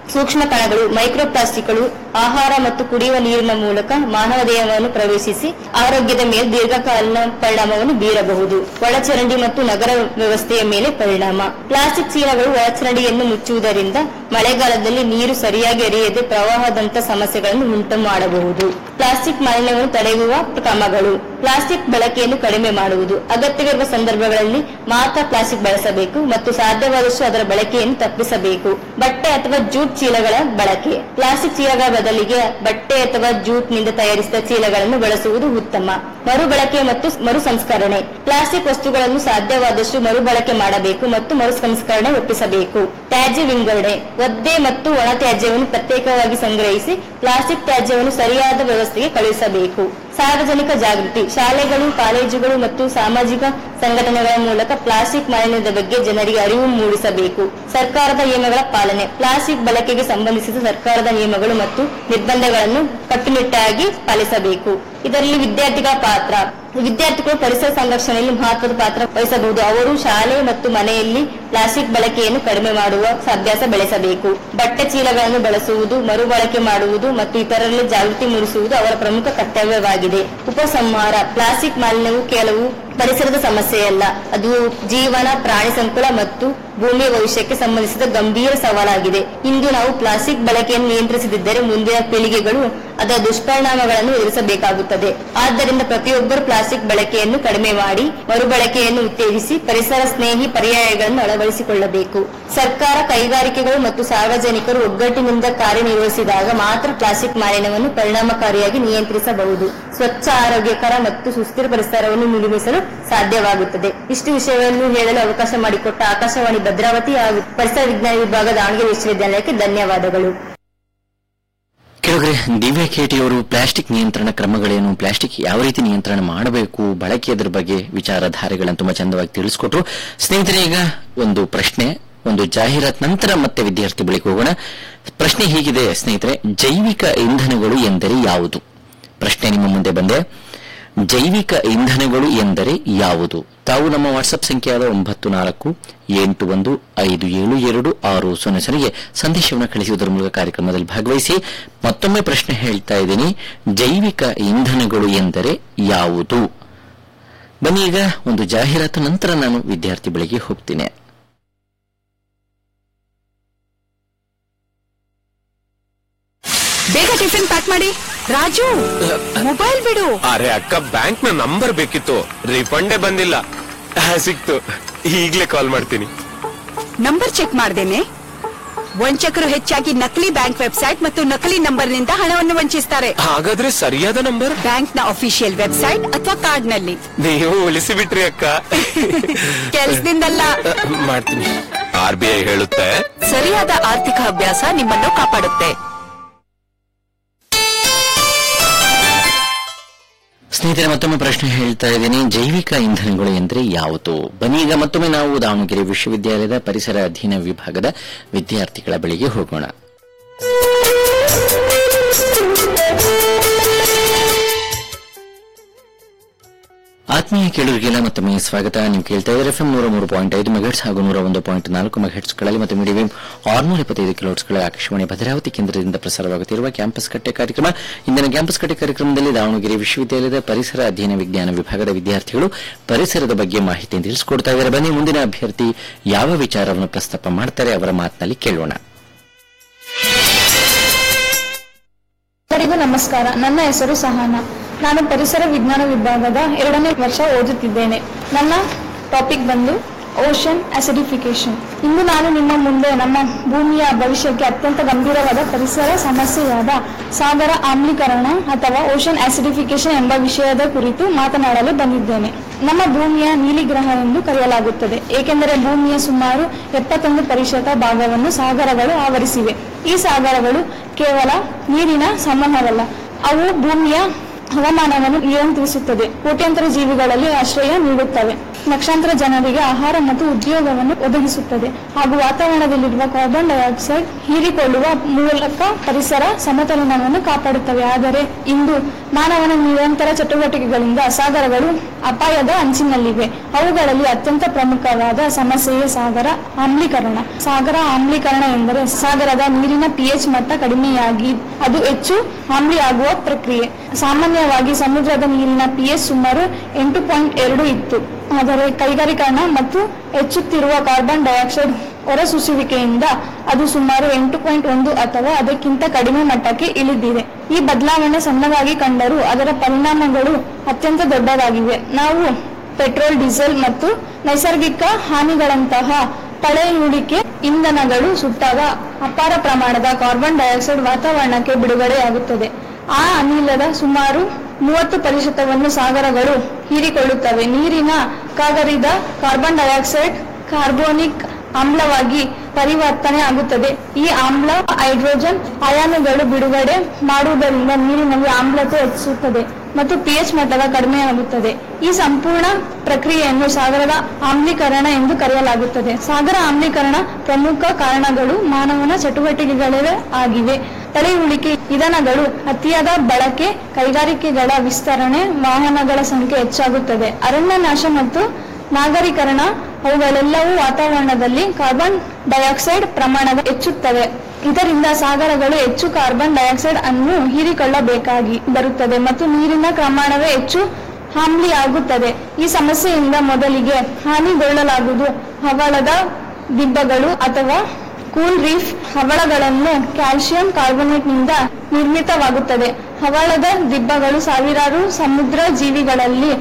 ಸೂಕ್ಷ್ಮ ಕಣಗಳು ಮೈಕ್ರೋ ಪ್ಲಾಸ್ಟಿಕ್ಗಳು ಆಹಾರ ಮತ್ತು ಕುಡಿಯುವ ನೀರಿನ ಮೂಲಕ ಮಾನವ ದೇಹವನ್ನು ಪ್ರವೇಶಿಸಿ ಆರೋಗ್ಯದ ಮೇಲೆ ದೀರ್ಘಕಾಲೀನ ಪರಿಣಾಮವನ್ನು ಬೀರಬಹುದು ಒಳಚರಂಡಿ ಮತ್ತು ನಗರ ವ್ಯವಸ್ಥೆಯ ಮೇಲೆ ಪರಿಣಾಮ ಪ್ಲಾಸ್ಟಿಕ್ ಚೀಲಗಳು ಒಳಚರಂಡಿಯನ್ನು ಮುಚ್ಚುವುದರಿಂದ ಮಳೆಗಾಲದಲ್ಲಿ ನೀರು ಸರಿಯಾಗಿ ಹರಿಯದೆ ಪ್ರವಾಹದಂತ ಸಮಸ್ಯೆಗಳನ್ನು ಉಂಟು ಮಾಡಬಹುದು ಪ್ಲಾಸ್ಟಿಕ್ ಮಾಲಿನ್ಯವನ್ನು ತಡೆಯುವ ಕ್ರಮಗಳು ಪ್ಲಾಸ್ಟಿಕ್ ಬಳಕೆಯನ್ನು ಕಡಿಮೆ ಮಾಡುವುದು ಅಗತ್ಯವಿರುವ ಸಂದರ್ಭಗಳಲ್ಲಿ ಮಾತ್ರ ಪ್ಲಾಸ್ಟಿಕ್ ಬಳಸಬೇಕು ಮತ್ತು ಸಾಧ್ಯವಾದಷ್ಟು ಅದರ ಬಳಕೆಯನ್ನು ತಪ್ಪಿಸಬೇಕು ಬಟ್ಟೆ ಅಥವಾ ಜೂಟ್ ಚೀಲಗಳ ಬಳಕೆ ಪ್ಲಾಸ್ಟಿಕ್ ಚೀಲಗಳ ಬದಲಿಗೆ ಬಟ್ಟೆ ಅಥವಾ ಜೂಟ್ ನಿಂದ ತಯಾರಿಸಿದ ಚೀಲಗಳನ್ನು ಬಳಸುವುದು ಉತ್ತಮ ಮರುಬಳಕೆ ಮತ್ತು ಮರು ಸಂಸ್ಕರಣೆ ಪ್ಲಾಸ್ಟಿಕ್ ವಸ್ತುಗಳನ್ನು ಸಾಧ್ಯವಾದಷ್ಟು ಮರುಬಳಕೆ ಮಾಡಬೇಕು ಮತ್ತು ಮರು ಸಂಸ್ಕರಣೆ ಒಪ್ಪಿಸಬೇಕು ತ್ಯಾಜ್ಯ ವಿಂಗಡಣೆ ಒದ್ದೆ ಮತ್ತು ಒಣ ತ್ಯಾಜ್ಯವನ್ನು ಪ್ರತ್ಯೇಕವಾಗಿ ಸಂಗ್ರಹಿಸಿ ಪ್ಲಾಸ್ಟಿಕ್ ತ್ಯಾಜ್ಯವನ್ನು ಸರಿಯಾದ ವ್ಯವಸ್ಥೆಗೆ ಕಳುಹಿಸಬೇಕು ಸಾರ್ವಜನಿಕ ಜಾಗೃತಿ ಶಾಲೆಗಳು ಕಾಲೇಜುಗಳು ಮತ್ತು ಸಾಮಾಜಿಕ ಸಂಘಟನೆಗಳ ಮೂಲಕ ಪ್ಲಾಸ್ಟಿಕ್ ಮಾಲಿನ್ಯದ ಬಗ್ಗೆ ಜನರಿಗೆ ಅರಿವು ಮೂಡಿಸಬೇಕು ಸರ್ಕಾರದ ನಿಯಮಗಳ ಪಾಲನೆ ಪ್ಲಾಸ್ಟಿಕ್ ಬಳಕೆಗೆ ಸಂಬಂಧಿಸಿದ ಸರ್ಕಾರದ ನಿಯಮಗಳು ಮತ್ತು ನಿರ್ಬಂಧಗಳನ್ನು ಕಟ್ಟುನಿಟ್ಟಾಗಿ ಪಾಲಿಸಬೇಕು ಇದರಲ್ಲಿ ವಿದ್ಯಾರ್ಥಿಗಳ ಪಾತ್ರ ವಿದ್ಯಾರ್ಥಿಗಳು ಪರಿಸರ ಸಂರಕ್ಷಣೆಯಲ್ಲಿ ಮಹತ್ವದ ಪಾತ್ರ ವಹಿಸಬಹುದು ಅವರು ಶಾಲೆ ಮತ್ತು ಮನೆಯಲ್ಲಿ ಪ್ಲಾಸ್ಟಿಕ್ ಬಳಕೆಯನ್ನು ಕಡಿಮೆ ಮಾಡುವ ಅಭ್ಯಾಸ ಬೆಳೆಸಬೇಕು ಬಟ್ಟೆ ಚೀಲಗಳನ್ನು ಬಳಸುವುದು ಮರುಬಳಕೆ ಮಾಡುವುದು ಮತ್ತು ಇತರರಲ್ಲಿ ಜಾಗೃತಿ ಮೂಡಿಸುವುದು ಅವರ ಪ್ರಮುಖ ಕರ್ತವ್ಯವಾಗಿದೆ ಉಪಸಂಹಾರ ಪ್ಲಾಸ್ಟಿಕ್ ಮಾಲಿನ್ಯವು ಕೆಲವು ಪರಿಸರದ ಸಮಸ್ಯೆಯಲ್ಲ ಅದು ಜೀವನ ಪ್ರಾಣಿ ಸಂಕುಲ ಮತ್ತು ಭೂಮಿಯ ಭವಿಷ್ಯಕ್ಕೆ ಸಂಬಂಧಿಸಿದ ಗಂಭೀರ ಸವಾಲಾಗಿದೆ ಇಂದು ನಾವು ಪ್ಲಾಸ್ಟಿಕ್ ಬಳಕೆಯನ್ನು ನಿಯಂತ್ರಿಸದಿದ್ದರೆ ಮುಂದಿನ ಪೀಳಿಗೆಗಳು ಅದರ ದುಷ್ಪರಿಣಾಮಗಳನ್ನು ಎದುರಿಸಬೇಕಾಗುತ್ತದೆ ಆದ್ದರಿಂದ ಪ್ರತಿಯೊಬ್ಬರು ಪ್ಲಾಸ್ಟಿಕ್ ಬಳಕೆಯನ್ನು ಕಡಿಮೆ ಮಾಡಿ ಮರುಬಳಕೆಯನ್ನು ಉತ್ತೇಜಿಸಿ ಪರಿಸರ ಸ್ನೇಹಿ ಪರ್ಯಾಯಗಳನ್ನು ಅಳವಡಿಸಿಕೊಳ್ಳಬೇಕು ಸರ್ಕಾರ ಕೈಗಾರಿಕೆಗಳು ಮತ್ತು ಸಾರ್ವಜನಿಕರು ಒಗ್ಗಟ್ಟಿನಿಂದ ಕಾರ್ಯನಿರ್ವಹಿಸಿದಾಗ ಮಾತ್ರ ಪ್ಲಾಸ್ಟಿಕ್ ಮಾಲಿನ್ಯವನ್ನು ಪರಿಣಾಮಕಾರಿಯಾಗಿ ನಿಯಂತ್ರಿಸಬಹುದು ಸ್ವಚ್ಛ ಆರೋಗ್ಯಕರ ಮತ್ತು ಸುಸ್ಥಿರ ಪರಿಸರವನ್ನು ನಿರ್ಮಿಸಲು ಸಾಧ್ಯವಾಗುತ್ತದೆ ಇಷ್ಟು ವಿಷಯವನ್ನು ಹೇಳಲು ಅವಕಾಶ ಮಾಡಿಕೊಟ್ಟ ಆಕಾಶವಾಣಿ ಭದ್ರಾವತಿ ಹಾಗೂ ಪರಿಸರ ವಿಜ್ಞಾನ ವಿಭಾಗ ದಾವಣಗೆರೆ ವಿಶ್ವವಿದ್ಯಾಲಯಕ್ಕೆ ಧನ್ಯವಾದಗಳು ಕೆಲವರೆ ದಿವ್ಯಾ ಕೇಟಿ ಅವರು ಪ್ಲಾಸ್ಟಿಕ್ ನಿಯಂತ್ರಣ ಕ್ರಮಗಳೇನು ಪ್ಲಾಸ್ಟಿಕ್ ಯಾವ ರೀತಿ ನಿಯಂತ್ರಣ ಮಾಡಬೇಕು ಬಳಕೆಯದ್ರ ಬಗ್ಗೆ ವಿಚಾರಧಾರೆಗಳನ್ನು ತುಂಬಾ ಚಂದವಾಗಿ ತಿಳಿಸ್ಕೊಟ್ರು ಸ್ನೇಹಿತರೆ ಈಗ ಒಂದು ಪ್ರಶ್ನೆ ಒಂದು ಜಾಹೀರಾತ್ ನಂತರ ಮತ್ತೆ ವಿದ್ಯಾರ್ಥಿ ಬಳಿಗೆ ಹೋಗೋಣ ಪ್ರಶ್ನೆ ಹೀಗಿದೆ ಸ್ನೇಹಿತರೆ ಜೈವಿಕ ಇಂಧನಗಳು ಎಂದರೆ ಯಾವುದು ಪ್ರಶ್ನೆ ನಿಮ್ಮ ಮುಂದೆ ಬಂದೆ ಜೈವಿಕ ಇಂಧನಗಳು ಎಂದರೆ ಯಾವುದು ತಾವು ನಮ್ಮ ವಾಟ್ಸ್ಆಪ್ ಸಂಖ್ಯೆಯಾದ ಒಂಬತ್ತು ನಾಲ್ಕು ಎಂಟು ಒಂದು ಐದು ಏಳು ಎರಡು ಆರು ಸೊನ್ನೆ ಸೊನ್ನೆಗೆ ಸಂದೇಶವನ್ನು ಕಳಿಸುವುದರ ಮೂಲಕ ಕಾರ್ಯಕ್ರಮದಲ್ಲಿ ಭಾಗವಹಿಸಿ ಮತ್ತೊಮ್ಮೆ ಪ್ರಶ್ನೆ ಹೇಳ್ತಾ ಇದ್ದೀನಿ ಜೈವಿಕ ಇಂಧನಗಳು ಎಂದರೆ ಯಾವುದು ಬನ್ನಿ ಈಗ ಒಂದು ಜಾಹೀರಾತು ನಂತರ ನಾನು ವಿದ್ಯಾರ್ಥಿ ಬಳಿಗೆ ಹೋಗ್ತೀನಿ ಬೇಗ ಟಿಫಿನ್ ಪ್ಯಾಕ್ ಮಾಡಿ ರಾಜು ಮೊಬೈಲ್ ಬಿಡು ಅರೆ ಅಕ್ಕ ಬ್ಯಾಂಕ್ ನ ನಂಬರ್ ಬೇಕಿತ್ತು ರಿಫಂಡೇ ಬಂದಿಲ್ಲ ಆ, ಸಿಕ್ತು ಈಗ್ಲೇ ಕಾಲ್ ಮಾಡ್ತೀನಿ ನಂಬರ್ ಚೆಕ್ ಮಾಡ್ದೇನೆ ವಂಚಕರು ಹೆಚ್ಚಾಗಿ ನಕಲಿ ಬ್ಯಾಂಕ್ ವೆಬ್ಸೈಟ್ ಮತ್ತು ನಕಲಿ ನಂಬರ್ನಿಂದ ಹಣವನ್ನು ವಂಚಿಸ್ತಾರೆ ಹಾಗಾದ್ರೆ ಸರಿಯಾದ ನಂಬರ್ ಬ್ಯಾಂಕ್ನ ಅಫಿಷಿಯಲ್ ವೆಬ್ಸೈಟ್ ಅಥವಾ ಕಾರ್ಡ್ ನಲ್ಲಿ ನೀವು ಉಳಿಸಿ ಬಿಟ್ರಿ ಅಕ್ಕ ಕೆಲ್ಸದಿಂದಲ್ಲ ಮಾಡ್ತೀನಿ ಆರ್ ಬಿ ಐ ಹೇಳುತ್ತೆ ಸರಿಯಾದ ಆರ್ಥಿಕ ಅಭ್ಯಾಸ ನಿಮ್ಮನ್ನು ಕಾಪಾಡುತ್ತೆ ಸ್ನೇಹಿತರೆ ಮತ್ತೊಮ್ಮೆ ಪ್ರಶ್ನೆ ಹೇಳ್ತಾ ಇದ್ದೀನಿ ಜೈವಿಕ ಇಂಧನಗಳು ಎಂದರೆ ಯಾವುದು ಬನ್ನಿ ಈಗ ಮತ್ತೊಮ್ಮೆ ನಾವು ದಾವಣಗೆರೆ ವಿಶ್ವವಿದ್ಯಾಲಯದ ಪರಿಸರ ಅಧ್ಯಯನ ವಿಭಾಗದ ವಿದ್ಯಾರ್ಥಿಗಳ ಬಳಿಗೆ ಹೋಗೋಣ ಆತ್ಮೀಯ ಕೇಳುಗರಿಗೆಲ್ಲ ಮತ್ತೊಮ್ಮೆ ಸ್ವಾಗತ ನೀವು ಕೇಳ್ತಾ ಇದ್ದಾರೆ ಎಫ್ಎಂ ನೂರ ಮೂರು ಪಾಯಿಂಟ್ ಐದು ಮೆಗಾಟ್ಸ್ ಹಾಗೂ ನೂರ ಒಂದು ಪಾಯಿಂಟ್ ನಾಲ್ಕು ಮೆಗಾಟ್ಸ್ಗಳಲ್ಲಿ ಮತ್ತು ಮೀಡಿಯಂ ಆರುನೂರ ಇಪ್ಪತ್ತೈದು ಕಿಲೋಟ್ಸ್ಗಳ ಆಕಾಶವಾಣಿ ಭದ್ರಾವತಿ ಕೇಂದ್ರದಿಂದ ಪ್ರಸಾರವಾಗುತ್ತಿರುವ ಕ್ಯಾಂಪಸ್ ಕಟ್ಟೆ ಕಾರ್ಯಕ್ರಮ ಇಂದಿನ ಕ್ಯಾಂಪಸ್ ಕಟ್ಟೆ ಕಾರ್ಯಕ್ರಮದಲ್ಲಿ ದಾವಣಗೆರೆ ವಿಶ್ವವಿದ್ಯಾಲಯದ ಪರಿಸರ ಅಧ್ಯಯನ ವಿಜ್ಞಾನ ವಿಭಾಗದ ವಿದ್ಯಾರ್ಥಿಗಳು ಪರಿಸರದ ಬಗ್ಗೆ ಮಾಹಿತಿ ತಿಳಿಸಿಕೊಡ್ತಾ ಇದ್ದಾರೆ ಬನ್ನಿ ಮುಂದಿನ ಅಭ್ಯರ್ಥಿ ಯಾವ ವಿಚಾರವನ್ನು ಪ್ರಸ್ತಾಪ ಮಾಡ್ತಾರೆ ಅವರ ಮಾತಿನಲ್ಲಿ ಕೇಳೋಣ ಎಲ್ಲರಿಗೂ ನಮಸ್ಕಾರ ನನ್ನ ಹೆಸರು ಸಹನಾ ನಾನು ಪರಿಸರ ವಿಜ್ಞಾನ ವಿಭಾಗದ ಎರಡನೇ ವರ್ಷ ಓದುತ್ತಿದ್ದೇನೆ ನನ್ನ ಟಾಪಿಕ್ ಬಂದು ಓಷನ್ ಅಸಿಡಿಫಿಕೇಶನ್ ಇಂದು ನಾನು ನಿಮ್ಮ ಮುಂದೆ ನಮ್ಮ ಭೂಮಿಯ ಭವಿಷ್ಯಕ್ಕೆ ಅತ್ಯಂತ ಗಂಭೀರವಾದ ಪರಿಸರ ಸಮಸ್ಯೆಯಾದ ಸಾಗರ ಆಮ್ಲೀಕರಣ ಅಥವಾ ಓಷನ್ ಆಸಿಡಿಫಿಕೇಶನ್ ಎಂಬ ವಿಷಯದ ಕುರಿತು ಮಾತನಾಡಲು ಬಂದಿದ್ದೇನೆ ನಮ್ಮ ಭೂಮಿಯ ನೀಲಿ ಗ್ರಹ ಎಂದು ಕರೆಯಲಾಗುತ್ತದೆ ಏಕೆಂದರೆ ಭೂಮಿಯ ಸುಮಾರು ಎಪ್ಪತ್ತೊಂದು ಪ್ರತಿಶತ ಭಾಗವನ್ನು ಸಾಗರಗಳು ಆವರಿಸಿವೆ ಈ ಸಾಗರಗಳು ಕೇವಲ ನೀರಿನ ಸಂಬಂಧವಲ್ಲ ಅವು ಭೂಮಿಯ ಹವಾಮಾನವನ್ನು ನಿಯಂತ್ರಿಸುತ್ತದೆ ಕೋಟ್ಯಾಂತರ ಜೀವಿಗಳಲ್ಲಿ ಆಶ್ರಯ ನೀಡುತ್ತವೆ ಲಕ್ಷಾಂತರ ಜನರಿಗೆ ಆಹಾರ ಮತ್ತು ಉದ್ಯೋಗವನ್ನು ಒದಗಿಸುತ್ತದೆ ಹಾಗೂ ವಾತಾವರಣದಲ್ಲಿರುವ ಕಾರ್ಬನ್ ಡೈಆಕ್ಸೈಡ್ ಹೀರಿಕೊಳ್ಳುವ ಮೂಲಕ ಪರಿಸರ ಸಮತೋಲನವನ್ನು ಕಾಪಾಡುತ್ತವೆ ಆದರೆ ಇಂದು ಮಾನವನ ನಿರಂತರ ಚಟುವಟಿಕೆಗಳಿಂದ ಸಾಗರಗಳು ಅಪಾಯದ ಅಂಚಿನಲ್ಲಿವೆ ಅವುಗಳಲ್ಲಿ ಅತ್ಯಂತ ಪ್ರಮುಖವಾದ ಸಮಸ್ಯೆಯೇ ಸಾಗರ ಆಮ್ಲೀಕರಣ ಸಾಗರ ಆಮ್ಲೀಕರಣ ಎಂದರೆ ಸಾಗರದ ನೀರಿನ ಪಿಎಚ್ ಮಟ್ಟ ಕಡಿಮೆಯಾಗಿ ಅದು ಹೆಚ್ಚು ಆಮ್ಲಿಯಾಗುವ ಪ್ರಕ್ರಿಯೆ ಸಾಮಾನ್ಯವಾಗಿ ಸಮುದ್ರದ ನೀರಿನ ಪಿಎಚ್ ಸುಮಾರು ಎಂಟು ಪಾಯಿಂಟ್ ಎರಡು ಇತ್ತು ಆದರೆ ಕೈಗಾರಿಕರಣ ಮತ್ತು ಹೆಚ್ಚುತ್ತಿರುವ ಕಾರ್ಬನ್ ಡೈಆಕ್ಸೈಡ್ ಹೊರಸೂಸುವಿಕೆಯಿಂದ ಅದು ಸುಮಾರು ಎಂಟು ಪಾಯಿಂಟ್ ಒಂದು ಅಥವಾ ಅದಕ್ಕಿಂತ ಕಡಿಮೆ ಮಟ್ಟಕ್ಕೆ ಇಳಿದಿದೆ ಈ ಬದಲಾವಣೆ ಸಣ್ಣದಾಗಿ ಕಂಡರೂ ಅದರ ಪರಿಣಾಮಗಳು ಅತ್ಯಂತ ದೊಡ್ಡದಾಗಿವೆ ನಾವು ಪೆಟ್ರೋಲ್ ಡೀಸೆಲ್ ಮತ್ತು ನೈಸರ್ಗಿಕ ಹಾನಿಗಳಂತಹ ಪಳೆಯುಳಿಕೆ ಇಂಧನಗಳು ಸುಟ್ಟಾಗ ಅಪಾರ ಪ್ರಮಾಣದ ಕಾರ್ಬನ್ ಡೈಆಕ್ಸೈಡ್ ವಾತಾವರಣಕ್ಕೆ ಬಿಡುಗಡೆಯಾಗುತ್ತದೆ ಆ ಅನಿಲದ ಸುಮಾರು ಮೂವತ್ತು ಪ್ರತಿಶತವನ್ನು ಸಾಗರಗಳು ಹೀರಿಕೊಳ್ಳುತ್ತವೆ ನೀರಿನ ಕಾಗರಿದ ಕಾರ್ಬನ್ ಡೈಆಕ್ಸೈಡ್ ಕಾರ್ಬೋನಿಕ್ ಆಮ್ಲವಾಗಿ ಪರಿವರ್ತನೆ ಆಗುತ್ತದೆ ಈ ಆಮ್ಲ ಹೈಡ್ರೋಜನ್ ಅಯಾನುಗಳು ಬಿಡುಗಡೆ ಮಾಡುವುದರಿಂದ ನೀರಿನಲ್ಲಿ ಆಮ್ಲತೆ ಹೆಚ್ಚಿಸುತ್ತದೆ ಮತ್ತು ಪಿಎಚ್ ಮಟ್ಟದ ಕಡಿಮೆಯಾಗುತ್ತದೆ ಈ ಸಂಪೂರ್ಣ ಪ್ರಕ್ರಿಯೆಯನ್ನು ಸಾಗರದ ಆಮ್ಲೀಕರಣ ಎಂದು ಕರೆಯಲಾಗುತ್ತದೆ ಸಾಗರ ಆಮ್ಲೀಕರಣ ಪ್ರಮುಖ ಕಾರಣಗಳು ಮಾನವನ ಚಟುವಟಿಕೆಗಳೇ ಆಗಿವೆ ತಡೆಯುಳಿಕೆ ವಿಧಾನಗಳು ಅತಿಯಾದ ಬಳಕೆ ಕೈಗಾರಿಕೆಗಳ ವಿಸ್ತರಣೆ ವಾಹನಗಳ ಸಂಖ್ಯೆ ಹೆಚ್ಚಾಗುತ್ತದೆ ಅರಣ್ಯ ನಾಶ ಮತ್ತು ನಾಗರೀಕರಣ ಅವುಗಳೆಲ್ಲವೂ ವಾತಾವರಣದಲ್ಲಿ ಕಾರ್ಬನ್ ಡೈಆಕ್ಸೈಡ್ ಪ್ರಮಾಣ ಹೆಚ್ಚುತ್ತವೆ ಇದರಿಂದ ಸಾಗರಗಳು ಹೆಚ್ಚು ಕಾರ್ಬನ್ ಡೈಆಕ್ಸೈಡ್ ಅನ್ನು ಹೀರಿಕೊಳ್ಳಬೇಕಾಗಿ ಬರುತ್ತದೆ ಮತ್ತು ನೀರಿನ ಪ್ರಮಾಣವೇ ಹೆಚ್ಚು ಆಮ್ಲಿಯಾಗುತ್ತದೆ ಈ ಸಮಸ್ಯೆಯಿಂದ ಮೊದಲಿಗೆ ಹಾನಿಗೊಳ್ಳಲಾಗುವುದು ಹವಳದ ದಿಬ್ಬಗಳು ಅಥವಾ ಕೂಲ್ ರೀಫ್ ಹವಳಗಳನ್ನು ಕ್ಯಾಲ್ಸಿಯಂ ಕಾರ್ಬೋನೇಟ್ನಿಂದ ನಿರ್ಮಿತವಾಗುತ್ತದೆ ಹವಳದ ದಿಬ್ಬಗಳು ಸಾವಿರಾರು ಸಮುದ್ರ ಜೀವಿಗಳಲ್ಲಿ